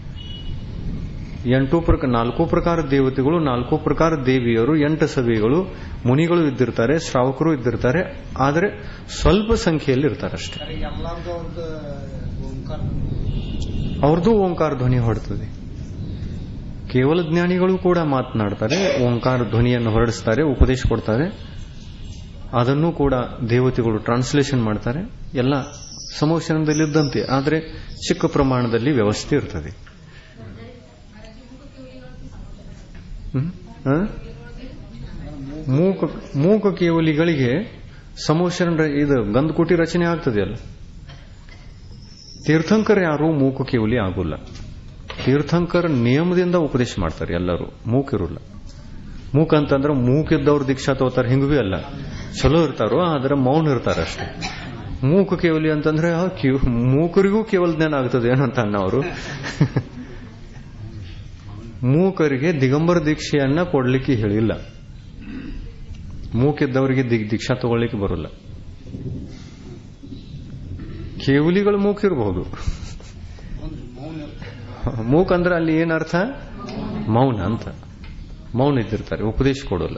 ಎಂಟು ಪ್ರಕಾರ ನಾಲ್ಕು ಪ್ರಕಾರ ದೇವತೆಗಳು ನಾಲ್ಕು ಪ್ರಕಾರ ದೇವಿಯರು ಎಂಟು ಸಭೆಗಳು ಮುನಿಗಳು ಇದ್ದಿರ್ತಾರೆ ಶ್ರಾವಕರು ಇದ್ದಿರ್ತಾರೆ ಆದರೆ ಸ್ವಲ್ಪ ಸಂಖ್ಯೆಯಲ್ಲಿ ಇರ್ತಾರೆ ಅಷ್ಟೇ ಸರಿ ಎಲ್ಲಾರ್ದು ಅವ್ರದ್ದು ಓಂಕಾರ ಅವ್ರದ್ದು ಓಂಕಾರ ಧ್ವನಿ ಹೊರಡ್ತದೆ ಕೇವಲ ಜ್ಞಾನಿಗಳು ಕೂಡ ಮಾತನಾಡ್ತಾರೆ ಓಂಕಾರ ಧ್ವನಿಯನ್ನು ಹೊರಡಿಸ್ತಾರೆ ಉಪದೇಶ ಕೊಡ್ತಾರೆ ಅದನ್ನು ಕೂಡ ದೇವತೆಗಳು ಟ್ರಾನ್ಸ್ಲೇಷನ್ ಮಾಡ್ತಾರೆ ಎಲ್ಲ ಸಮೋಷಣದಲ್ಲಿದ್ದಂತೆ ಆದರೆ ಚಿಕ್ಕ ಪ್ರಮಾಣದಲ್ಲಿ ವ್ಯವಸ್ಥೆ ಇರ್ತದೆ ಹ್ಮ್? ಹ? ಮೂಕ ಮೂಕ ಕೇವಲಿಗಳಿಗೆ ಸಮೋಷಣ ಇದು ಗಂಧಕುಟಿ ರಚನೆ ಆಗ್ತದೆ ಅಲ್ಲ ತೀರ್ಥಂಕರ್ ಯಾರು ಮೂಕ ಕೇವಲಿ ಆಗೋಲ್ಲ ತೀರ್ಥಂಕರ್ ನಿಯಮದಿಂದ ಉಪದೇಶ ಮಾಡ್ತಾರೆ ಎಲ್ಲರೂ ಮೂಕಿರೋಲ್ಲ ಮೂಕ ಅಂತಂದ್ರೆ ಮೂಕಿದ್ದವ್ರು ದೀಕ್ಷಾ ತಗೋತಾರೆ ಹಿಂಗೂ ಭೀ ಅಲ್ಲ ಚಲೋ ಇರ್ತಾರೋ ಆದ್ರೆ ಮೌನ ಇರ್ತಾರೆ ಅಷ್ಟೇ ಮೂಕ ಕೇವಲಿ ಅಂತಂದ್ರೆ ಆ ಕಿವ್- ಮೂಕರಿಗೂ ಕೇವಲ ಜ್ಞಾನ ಆಗ್ತದೆ ಏನಂತ ಅವರು ಮೂಕರಿಗೆ ದಿಗಂಬರ ದೀಕ್ಷೆಯನ್ನ ಕೊಡ್ಲಿಕ್ಕೆ ಹೇಳಿಲ್ಲ ಮೂಕಿದ್ದವರಿಗೆ ದಿಗ್ ದೀಕ್ಷಾ ತಗೊಳ್ಳಿಕ್ಕೆ ಬರೋಲ್ಲ ಕೇವಲಿಗಳು ಮೂಕಿರಬಹುದು ಒಂದು ಮೌನ ಇರ್ತದೆ. ಮೂಕ್ ಅಂದ್ರೆ ಅಲ್ಲಿ ಏನರ್ಥ ಮೌನ ಅಂತ ಮೌನ ಇದ್ದಿರ್ತಾರೆ ಉಪದೇಶ ಕೊಡೋಲ್ಲ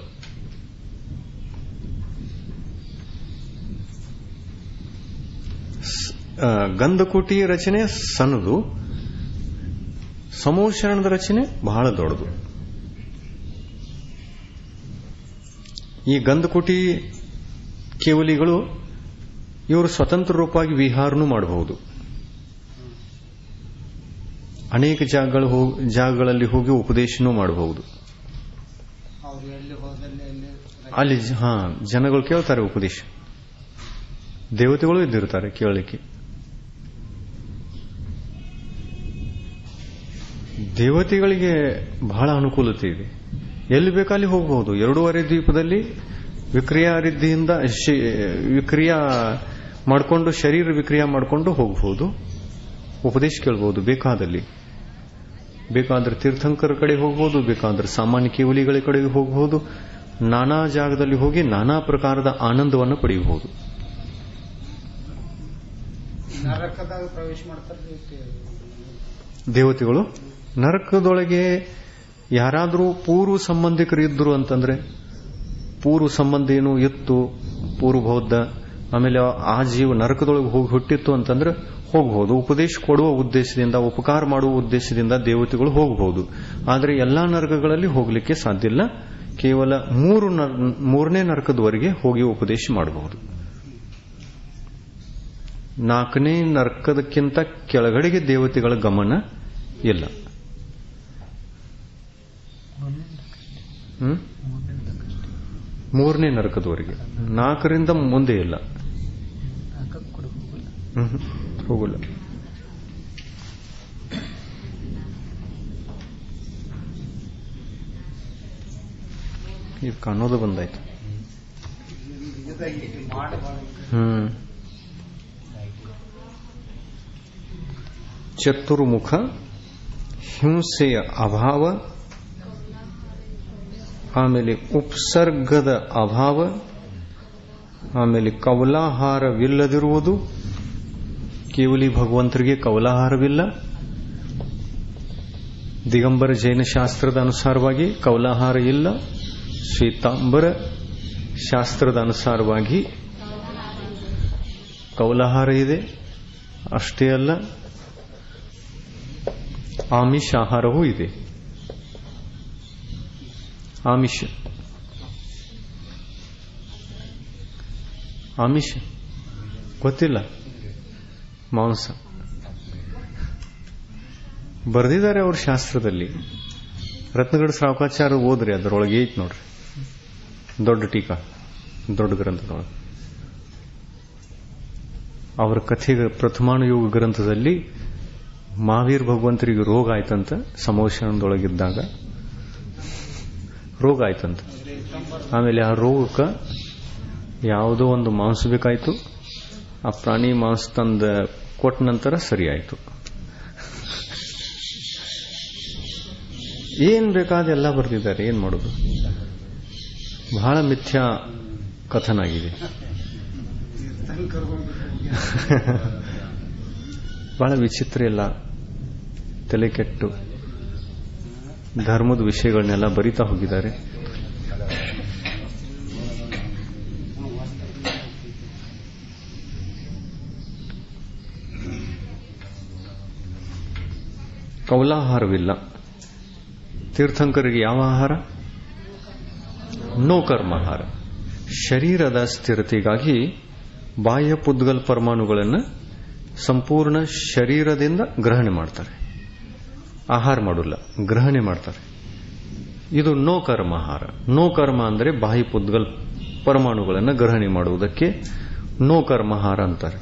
ಸ್- ಆ, ಗಂಧಕುಟಿ ರಚನೆ ಸಣ್ಣದು ಸಮೋಷರಣದ ರಚನೆ ಬಹಳ ದೊಡ್ಡದು ಈ ಗಂಧಕುಟಿ ಕೇವಲಿಗಳು ಇವರು ಸ್ವತಂತ್ರ ರೂಪವಾಗಿ ವಿಹಾರನೂ ಮಾಡಬಹುದು ಅನೇಕ ಜಾಗಗಳು ಹೋಗ್ ಜಾಗಗಳಲ್ಲಿ ಹೋಗಿ ಉಪದೇಶನೂ ಮಾಡಬಹುದು ಅವ್ರು ಎಲ್ಲಿ ಹೋದಲ್ಲಿ ಎಲ್ಲಿ ಅಲ್ಲಿ ಜ- ಹಾ ಜನಗಳು ಕೇಳ್ತಾರೆ ಉಪದೇಶ ದೇವತೆಗಳು ಇದ್ದಿರ್ತಾರೆ ಕೇಳಲಿಕ್ಕೆ ದೇವತೆಗಳಿಗೆ ಬಹಳ ಅನುಕೂಲತೆ ಇದೆ ಎಲ್ಲಿ ಬೇಕಲ್ಲಿ ಹೋಗಬಹುದು ಎರಡೂವರೆ ದ್ವೀಪದಲ್ಲಿ ವಿಕ್ರಿಯಾ ರಿದ್ಧಿಯಿಂದ ಶಿ- ವಿಕ್ರಿಯಾ ಮಾಡಿಕೊಂಡು ಶರೀರ ವಿಕ್ರಿಯಾ ಮಾಡಿಕೊಂಡು ಹೋಗಬಹುದು ಉಪದೇಶ ಕೇಳಬಹುದು ಬೇಕಾದಲ್ಲಿ ಬೇಕಾದ್ರೆ ತೀರ್ಥಂಕರ ಕಡೆ ಹೋಗಬಹುದು ಬೇಕಾದ್ರೆ ಸಾಮಾನ್ಯ ಕೇವಲಿಗಳ ಕಡೆಗೆ ಹೋಗಬಹುದು ನಾನಾ ಜಾಗದಲ್ಲಿ ಹೋಗಿ ನಾನಾ ಪ್ರಕಾರದ ಆನಂದವನ್ನು ಪಡೆಯಬಹುದು ನರಕದಾಗ ಪ್ರವೇಶ ಮಾಡ್ತಾರೆ ದೇವತೆಗಳು ನರಕದೊಳಗೆ ಯಾರಾದರೂ ಪೂರ್ವ ಸಂಬಂಧಿಕರು ಇದ್ರು ಅಂತಂದ್ರೆ ಪೂರ್ವ ಸಂಬಂಧ ಏನು ಇತ್ತು ಪೂರ್ವ ಬೌದ್ಧ ಆಮೇಲೆ ಆ ಜೀವ ನರಕದೊಳಗೆ ಹೋಗಿ ಹುಟ್ಟಿತ್ತು ಅಂತಂದ್ರೆ ಹೋಗಬಹುದು ಉಪದೇಶ ಕೊಡುವ ಉದ್ದೇಶದಿಂದ ಉಪಕಾರ ಮಾಡುವ ಉದ್ದೇಶದಿಂದ ದೇವತೆಗಳು ಹೋಗಬಹುದು ಆದರೆ ಎಲ್ಲಾ ನರಕಗಳಲ್ಲಿ ಹೋಗಲಿಕ್ಕೆ ಸಾಧ್ಯ ಇಲ್ಲ ಕೇವಲ ಮೂರು ನರ್- ಮೂರನೇ ನರಕದವರೆಗೆ ಹೋಗಿ ಉಪದೇಶ ಮಾಡಬಹುದು ನಾಲ್ಕನೇ ನರಕದಕ್ಕಿಂತ ಕೆಳಗಡೆಗೆ ದೇವತೆಗಳ ಗಮನ ಇಲ್ಲ ಹ್ಮ್? ಮೂರನೇ ನರಕದವರೆಗೆ ನಾಲ್ಕರಿಂದ ಮುಂದೆ ಇಲ್ಲ ಹಾಕಕ್ಕೆ ಕೂಡ ಹೋಗಲ್ಲ ಹ್ಮ್. ಹೋಗಲ್ಲ ಇದು ಕಾಣೋದು ಬಂದಾಯ್ತು ಮಾಡಿ ಭಾಳ ಹ್ಮ್ ಚತುರ್ಮುಖ ಹಿಂಸೆಯ ಅಭಾವ ಆಮೇಲೆ ಉಪಸರ್ಗದ ಅಭಾವ ಆಮೇಲೆ ಕವಲಾಹಾರವಿಲ್ಲದಿರುವುದು ಕೇವಲಿ ಭಗವಂತರಿಗೆ ಕವಲಾಹಾರವಿಲ್ಲ ದಿಗಂಬರ ಜೈನ ಶಾಸ್ತ್ರದ ಅನುಸಾರವಾಗಿ ಕವಲಾಹಾರ ಇಲ್ಲ ಶ್ವೇತಾಂಬರ ಶಾಸ್ತ್ರದ ಅನುಸಾರವಾಗಿ ಕೌಲಾಹಾರ ಇದೆ ಅಷ್ಟೇ ಅಲ್ಲ ಆಮಿಷ ಆಹಾರವೂ ಇದೆ ಆಮಿಷ ಆಮಿಷ ಗೊತ್ತಿಲ್ಲ ಮಾಂಸ ಬರೆದಿದ್ದಾರೆ ಅವ್ರ ಶಾಸ್ತ್ರದಲ್ಲಿ ರತ್ನಗಡ ಸಾವಕಾಚಾರ ಓದ್ರಿ ಅದರೊಳಗೆ ಐತ್ ನೋಡ್ರಿ ದೊಡ್ಡ ಟೀಕಾ ದೊಡ್ಡ ಗ್ರಂಥದೊಳಗೆ ಅವರ ಕಥೆಗ ಪ್ರಥಮಾನುಯೋಗ ಗ್ರಂಥದಲ್ಲಿ ಮಹಾವೀರ್ ಭಗವಂತರಿಗೆ ರೋಗ ಆಯ್ತಂತ ಸಮೋಷಣದೊಳಗಿದ್ದಾಗ ರೋಗ ಆಯ್ತಂತ ಆಮೇಲೆ ಆ ರೋಗಕ್ಕೆ ಯಾವುದೋ ಒಂದು ಮಾಂಸ ಬೇಕಾಯ್ತು ಆ ಪ್ರಾಣಿ ಮಾಂಸ ತಂದ ಕೊಟ್ಟ ನಂತರ ಸರಿ ಆಯ್ತು ಏನ್ ಬೇಕಾದ ಎಲ್ಲ ಬರ್ತಿದ್ದಾರೆ ಏನ್ ಮಾಡೋದು ಬಹಳ ಮಿಥ್ಯಾ ಕಥನ ಆಗಿದೆ ಬಹಳ ವಿಚಿತ್ರ ಎಲ್ಲ ತಲೆ ಕೆಟ್ಟು ಧರ್ಮದ ವಿಷಯಗಳನ್ನೆಲ್ಲ ಬರಿತಾ ಹೋಗಿದ್ದಾರೆ ಕೌಲಾಹಾರವಿಲ್ಲ ತೀರ್ಥಂಕರಿಗೆ ಯಾವ ಆಹಾರ ನೋ ಕರ್ಮಾಹಾರ ಶರೀರದ ಸ್ಥಿರತೆಗಾಗಿ ಬಾಹ್ಯ ಪುದ್ಗಲ್ ಪರಮಾಣುಗಳನ್ನು ಸಂಪೂರ್ಣ ಶರೀರದಿಂದ ಗ್ರಹಣೆ ಮಾಡ್ತಾರೆ ಆಹಾರ ಮಾಡೋಲ್ಲ ಗ್ರಹಣೆ ಮಾಡ್ತಾರೆ ಇದು ನೋ ಕರ್ಮ ಆಹಾರ ನೋ ಕರ್ಮ ಅಂದರೆ ಬಾಹ್ಯ ಪುದ್ಗಲ್ ಪರಮಾಣುಗಳನ್ನು ಗ್ರಹಣೆ ಮಾಡುವುದಕ್ಕೆ ನೋ ಕರ್ಮಹಾರ ಅಂತಾರೆ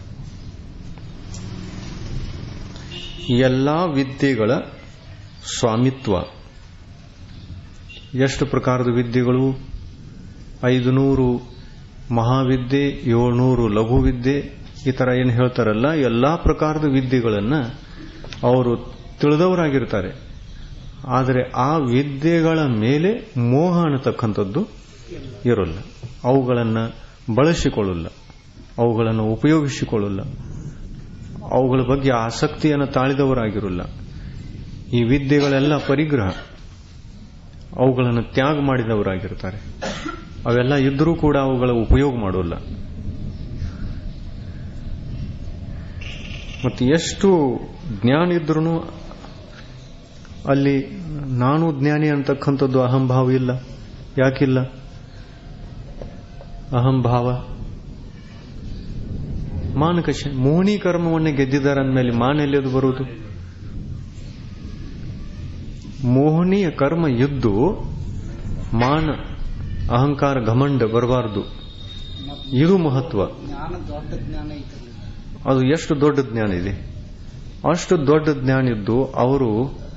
ಎಲ್ಲಾ ವಿದ್ಯೆಗಳ ಸ್ವಾಮಿತ್ವ ಎಷ್ಟು ಪ್ರಕಾರದ ವಿದ್ಯೆಗಳು ಐದು ನೂರು ಮಹಾವಿದ್ಯೆ ಏಳ್ನೂರು ಲಘು ವಿದ್ಯೆ ಈ ತರ ಏನು ಹೇಳ್ತಾರಲ್ಲ ಎಲ್ಲಾ ಪ್ರಕಾರದ ವಿದ್ಯೆಗಳನ್ನು ಅವರು ತಿಳಿದವರಾಗಿರ್ತಾರೆ ಆದರೆ ಆ ವಿದ್ಯೆಗಳ ಮೇಲೆ ಮೋಹ ಅನ್ನತಕ್ಕಂಥದ್ದು ಇರೋಲ್ಲ ಅವುಗಳನ್ನು ಬಳಸಿಕೊಳ್ಳಲ್ಲ ಅವುಗಳನ್ನು ಉಪಯೋಗಿಸಿಕೊಳ್ಳಲ್ಲ ಅವುಗಳ ಬಗ್ಗೆ ಆಸಕ್ತಿಯನ್ನು ತಾಳಿದವರಾಗಿರಲ್ಲ ಈ ವಿದ್ಯೆಗಳೆಲ್ಲ ಪರಿಗ್ರಹ ಅವುಗಳನ್ನು ತ್ಯಾಗ ಮಾಡಿದವರಾಗಿರ್ತಾರೆ ಅವೆಲ್ಲ ಇದ್ರೂ ಕೂಡ ಅವುಗಳ ಉಪಯೋಗ ಮಾಡೋಲ್ಲ ಮತ್ತು ಎಷ್ಟು ಜ್ಞಾನ ಇದ್ರೂ ಅಲ್ಲಿ ನಾನು ಜ್ಞಾನಿ ಅಂತಕ್ಕಂಥದ್ದು ಅಹಂಭಾವ ಇಲ್ಲ ಯಾಕಿಲ್ಲ ಅಹಂಭಾವ ಮಾನಕ ಮೋಹಿನಿ ಕರ್ಮವನ್ನೇ ಗೆದ್ದಿದ್ದಾರೆ ಅಂದಮೇಲೆ ಮಾನ ಎಲ್ಲಿಯದು ಬರುವುದು ಮೋಹನೀಯ ಕರ್ಮ ಇದ್ದು ಮಾನ ಅಹಂಕಾರ ಘಮಂಡ ಬರಬಾರದು ಮತ್ತ್ ಇದು ಮಹತ್ವ ಜ್ಞಾನ ದೊಡ್ಡ ಜ್ಞಾನ ಐತಲ್ಲ ಅದು ಎಷ್ಟು ದೊಡ್ಡ ಜ್ಞಾನ ಇದೆ ಅಷ್ಟು ದೊಡ್ಡ ಜ್ಞಾನ ಇದ್ದು ಅವರು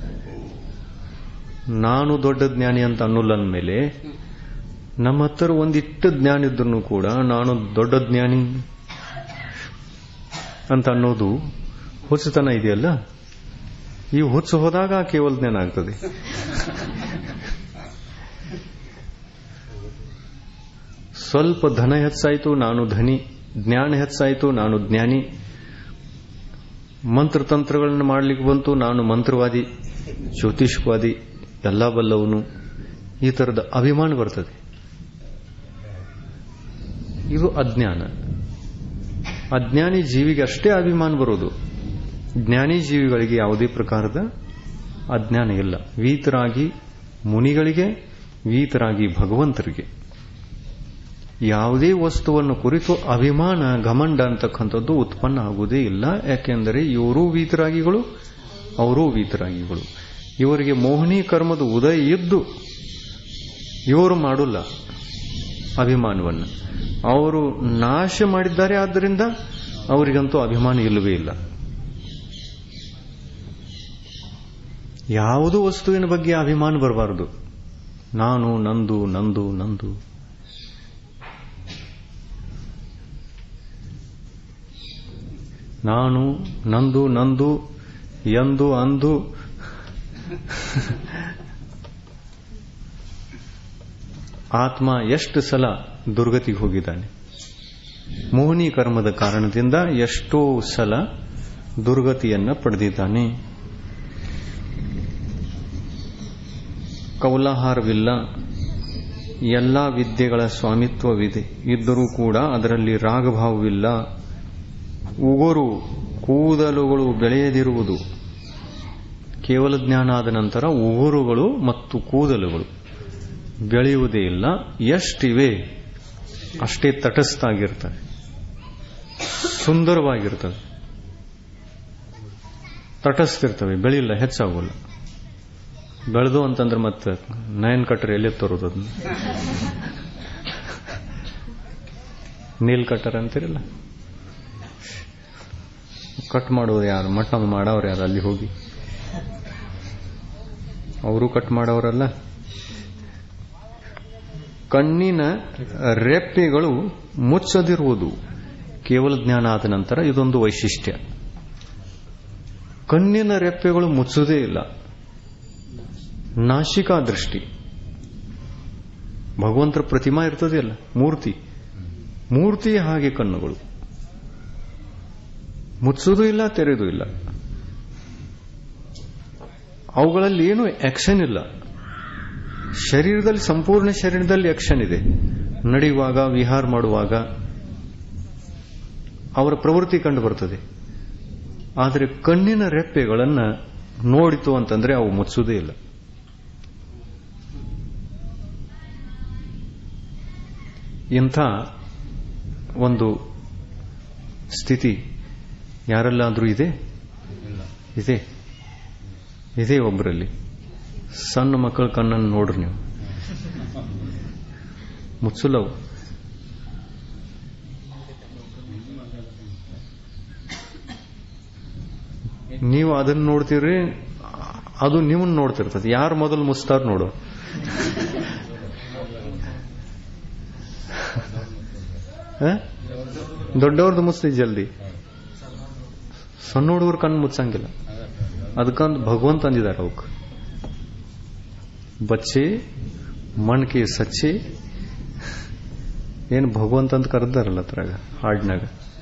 ನಾನು ದೊಡ್ಡ ಜ್ಞಾನಿ ಅಂತ ಅನ್ನೋಲ್ಲ ಅಂದಮೇಲೆ ನಮ್ಮ ಹತ್ರ ಒಂದಿಟ್ಟು ಜ್ಞಾನ ಇದ್ರೂ ಕೂಡ ನಾನು ದೊಡ್ಡ ಜ್ಞಾನಿ ಅಂತ ಅನ್ನೋದು ಹುಚ್ಚುತನ ಇದೆಯಲ್ಲ ಈ ಹುಚ್ಚು ಹೋದಾಗ ಕೇವಲ ಜ್ಞಾನ ಆಗ್ತದೆ ಸ್ವಲ್ಪ ಧನ ಹೆಚ್ಚಾಯಿತು ನಾನು ಧನಿ ಜ್ಞಾನ ಹೆಚ್ಚಾಯಿತು ನಾನು ಜ್ಞಾನಿ ಮಂತ್ರತಂತ್ರಗಳನ್ನು ಮಾಡ್ಲಿಕ್ಕೆ ಬಂತು ನಾನು ಮಂತ್ರವಾದಿ ಜ್ಯೋತಿಷ್ವಾದಿ ಎಲ್ಲ ಬಲ್ಲವನು ಈ ತರದ ಅಭಿಮಾನ ಬರ್ತದೆ ಇದು ಅಜ್ಞಾನ ಅಜ್ಞಾನಿ ಜೀವಿಗೆ ಅಷ್ಟೇ ಅಭಿಮಾನ ಬರೋದು ಜ್ಞಾನಿ ಜೀವಿಗಳಿಗೆ ಯಾವುದೇ ಪ್ರಕಾರದ ಅಜ್ಞಾನ ಇಲ್ಲ ವೀತರಾಗಿ ಮುನಿಗಳಿಗೆ ವೀತರಾಗಿ ಭಗವಂತರಿಗೆ ಯಾವುದೇ ವಸ್ತುವನ್ನು ಕುರಿತು ಅಭಿಮಾನ ಘಮಂಡ ಅಂತಕ್ಕಂಥದ್ದು ಉತ್ಪನ್ನ ಆಗುವುದೇ ಇಲ್ಲ ಯಾಕೆಂದರೆ ಇವರೂ ವೀತರಾಗಿಗಳು ಅವರೂ ವೀತರಾಗಿಗಳು ಇವರಿಗೆ ಮೋಹಿನಿ ಕರ್ಮದ ಉದಯ ಇದ್ದು ಇವರು ಮಾಡೋಲ್ಲ ಅಭಿಮಾನವನ್ನು ಅವರು ನಾಶ ಮಾಡಿದ್ದಾರೆ ಆದ್ದರಿಂದ ಅವರಿಗಂತೂ ಅಭಿಮಾನ ಇಲ್ಲವೇ ಇಲ್ಲ ಯಾವುದೂ ವಸ್ತುವಿನ ಬಗ್ಗೆ ಅಭಿಮಾನ ಬರಬಾರದು ನಾನು ನಂದು ನಂದು ನಂದು ನಾನು ನಂದು ನಂದು ಎಂದು ಅಂದು ಆತ್ಮ ಎಷ್ಟು ಸಲ ದುರ್ಗತಿಗೆ ಹೋಗಿದ್ದಾನೆ ಮೋಹಿನಿ ಕರ್ಮದ ಕಾರಣದಿಂದ ಎಷ್ಟೋ ಸಲ ದುರ್ಗತಿಯನ್ನ ಪಡೆದಿದ್ದಾನೆ ಕೌಲಾಹಾರವಿಲ್ಲ ಎಲ್ಲ ವಿದ್ಯೆಗಳ ಸ್ವಾಮಿತ್ವವಿದೆ ಇದ್ದರೂ ಕೂಡ ಅದರಲ್ಲಿ ರಾಗಭಾವವಿಲ್ಲ ಉಗುರು ಕೂದಲುಗಳು ಬೆಳೆಯದಿರುವುದು ಕೇವಲ ಜ್ಞಾನ ಆದ ನಂತರ ಉಗುರುಗಳು ಮತ್ತು ಕೂದಲುಗಳು ಬೆಳೆಯುವುದೇ ಇಲ್ಲ ಎಷ್ಟಿವೆ ಅಷ್ಟೇ ತಟಸ್ಥಾಗಿರ್ತವೆ ಸುಂದರವಾಗಿರ್ತವೆ ತಟಸ್ಥಿರ್ತವೆ ಬೆಳೆಯಿಲ್ಲ ಹೆಚ್ಚಾಗೋಲ್ಲ ಬೆಳೆದು ಅಂತಂದ್ರೆ ಮತ್ತೆ ನಯನ್ ಕಟ್ಟರ್ ಎಲ್ಲಿ ತರೋದು ಅದನ್ನ ನೀಲ್ ಕಟ್ಟರ್ ಅಂತಿರಲ್ಲ ಕಟ್ ಮಾಡೋರು ಯಾರು ಮಟ್ಟ ಮಾಡೋರು ಯಾರು ಅಲ್ಲಿ ಹೋಗಿ ಅವರು ಕಟ್ ಮಾಡೋರಲ್ಲ ಕಣ್ಣಿನ ರೆಪ್ಪೆಗಳು ಮುಚ್ಚದಿರುವುದು ಕೇವಲ ಜ್ಞಾನ ಆದ ನಂತರ ಇದೊಂದು ವೈಶಿಷ್ಟ್ಯ ಕಣ್ಣಿನ ರೆಪ್ಪೆಗಳು ಮುಚ್ಚುವುದೇ ಇಲ್ಲ ನಾಶಿಕಾ ದೃಷ್ಟಿ ಭಗವಂತರ ಪ್ರತಿಮಾ ಇರ್ತದೆಯಲ್ಲ ಮೂರ್ತಿ ಮೂರ್ತಿ ಹಾಗೆ ಕಣ್ಣುಗಳು ಮುಚ್ಚುವುದೂ ಇಲ್ಲ ತೆರೆಯುವುದೂ ಇಲ್ಲ ಅವುಗಳಲ್ಲಿ ಏನು ಆಕ್ಷನ್ ಇಲ್ಲ ಶರೀರದಲ್ಲಿ ಸಂಪೂರ್ಣ ಶರೀರದಲ್ಲಿ ಆಕ್ಷನ್ ಇದೆ ನಡೆಯುವಾಗ ವಿಹಾರ ಮಾಡುವಾಗ ಅವರ ಪ್ರವೃತ್ತಿ ಕಂಡು ಬರ್ತದೆ ಆದರೆ ಕಣ್ಣಿನ ರೆಪ್ಪೆಗಳನ್ನು ನೋಡಿತು ಅಂತಂದ್ರೆ ಅವು ಮುಚ್ಚುವುದೇ ಇಲ್ಲ ಇಂಥ ಒಂದು ಸ್ಥಿತಿ ಯಾರಲ್ಲಾದ್ರೂ ಇದೆ ಇದೆ ಇದೆ ಒಬ್ಬರಲ್ಲಿ ಸಣ್ಣ ಮಕ್ಕಳ ಕಣ್ಣನ್ನು ನೋಡ್ರಿ ನೀವು ಮುಚ್ಚಲವು ನೀವು ಅದನ್ನ ನೋಡ್ತೀರಿ ಅದು ನಿಮ್ಮನ್ನ ನೋಡ್ತಿರ್ತದೆ ಯಾರು ಮೊದಲು ಮುಚ್ತಾರ ನೋಡು ದೊಡ್ಡವ್ರದ್ದು ಮುಚ್ತಿ ಜಲ್ದಿ ಸಣ್ಣ ಹುಡುಗರು ಕಣ್ಣು ಮುಚ್ಚಂಗಿಲ್ಲ ಅದಕ್ಕಂತ ಭಗವಂತ ಅಂದಿದ್ದಾರೆ ಅವಕ್ಕೆ ಬಚ್ಚೆ ಮಣ್ಕೆ ಸಚ್ಚೆ ಏನು ಭಗವಂತ ಅಂತ ಕರೆದಾರಲ್ಲ ಅದ್ರಾಗ ಹಾಡ್ನಾಗ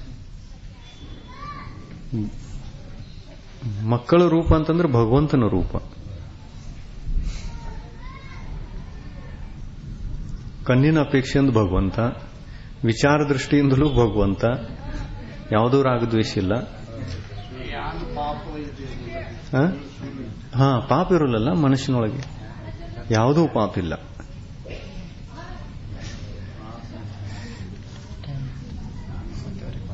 ಮಕ್ಕಳ ರೂಪ ಅಂತಂದ್ರೆ ಭಗವಂತನ ರೂಪ ಕಣ್ಣಿನ ಅಪೇಕ್ಷೆಯಿಂದ ಭಗವಂತ ವಿಚಾರ ದೃಷ್ಟಿಯಿಂದಲೂ ಭಗವಂತ ಯಾವುದೂ ರಾಗದ್ವೇಷ ಇಲ್ಲ ಯಾನ್ ಪಾಪ ಇದೆ ಆ? ಹಾ ಪಾಪ ಇರೋಲ್ಲ ಮನುಷ್ಯನೊಳಗೆ ಯಾವುದೂ ಪಾಪ ಇಲ್ಲ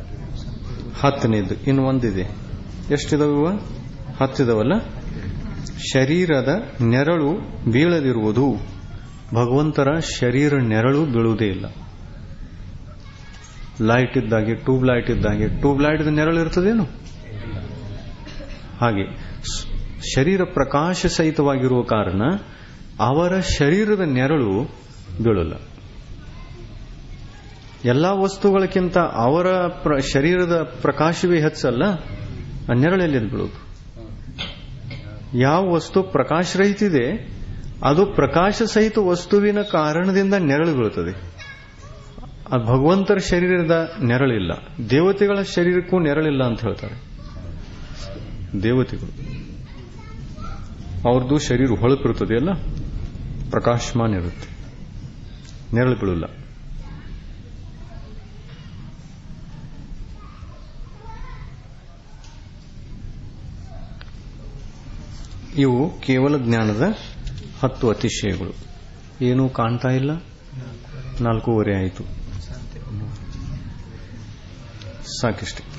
ಹತ್ತನೇದು ಇನ್ನು ಒಂದಿದೆ ಎಷ್ಟಿದಾವ ಇವ ಹತ್ತಿದಾವಲ್ಲ ಶರೀರದ ನೆರಳು ಬೀಳದಿರುವುದು ಭಗವಂತರ ಶರೀರ ನೆರಳು ಬೀಳುವುದೇ ಇಲ್ಲ ಲೈಟ್ ಇದ್ದಾಗೆ ಟ್ಯೂಬ್ ಲೈಟ್ ಇದ್ದಾಗೆ ಟ್ಯೂಬ್ ಲೈಟ್ ನೆರಳು ಇರ್ತದೇನು ಹಾಗೆ ಸ್- ಶರೀರ ಪ್ರಕಾಶ ಸಹಿತವಾಗಿರುವ ಕಾರಣ ಅವರ ಶರೀರದ ನೆರಳು ಬೀಳಲ್ಲ ಎಲ್ಲಾ ವಸ್ತುಗಳಕ್ಕಿಂತ ಅವರ ಪ್ರ- ಶರೀರದ ಪ್ರಕಾಶವೇ ಹೆಚ್ಚಲ್ಲ ಆ ನೆರಳಲ್ಲಿ ಬೀಳೋದು ಯಾವ ವಸ್ತು ಪ್ರಕಾಶರಹಿತ ಇದೆ ಅದು ಪ್ರಕಾಶ ಸಹಿತ ವಸ್ತುವಿನ ಕಾರಣದಿಂದ ನೆರಳು ಬೀಳುತ್ತದೆ ಆ ಭಗವಂತರ ಶರೀರದ ನೆರಳಿಲ್ಲ ದೇವತೆಗಳ ಶರೀರಕ್ಕೂ ನೆರಳಿಲ್ಲ ಅಂತ ಹೇಳ್ತಾರೆ ದೇವತೆಗಳು ಅವ್ರದ್ದು ಶರೀರ ಹೊಳಪಿರುತ್ತದೆ ಅಲ್ಲ ಪ್ರಕಾಶಮಾನ ಇರುತ್ತೆ ನೆರಳು ಬೀಳಲ್ಲ ಇವು ಕೇವಲ ಜ್ಞಾನದ ಹತ್ತು ಅತಿಶಯಗಳು ಏನೂ ಕಾಣ್ತಾ ಇಲ್ಲ ನಾಲ್ಕೂವರೆ ಆಯಿತು ಸಾಕಿಷ್ಟೆ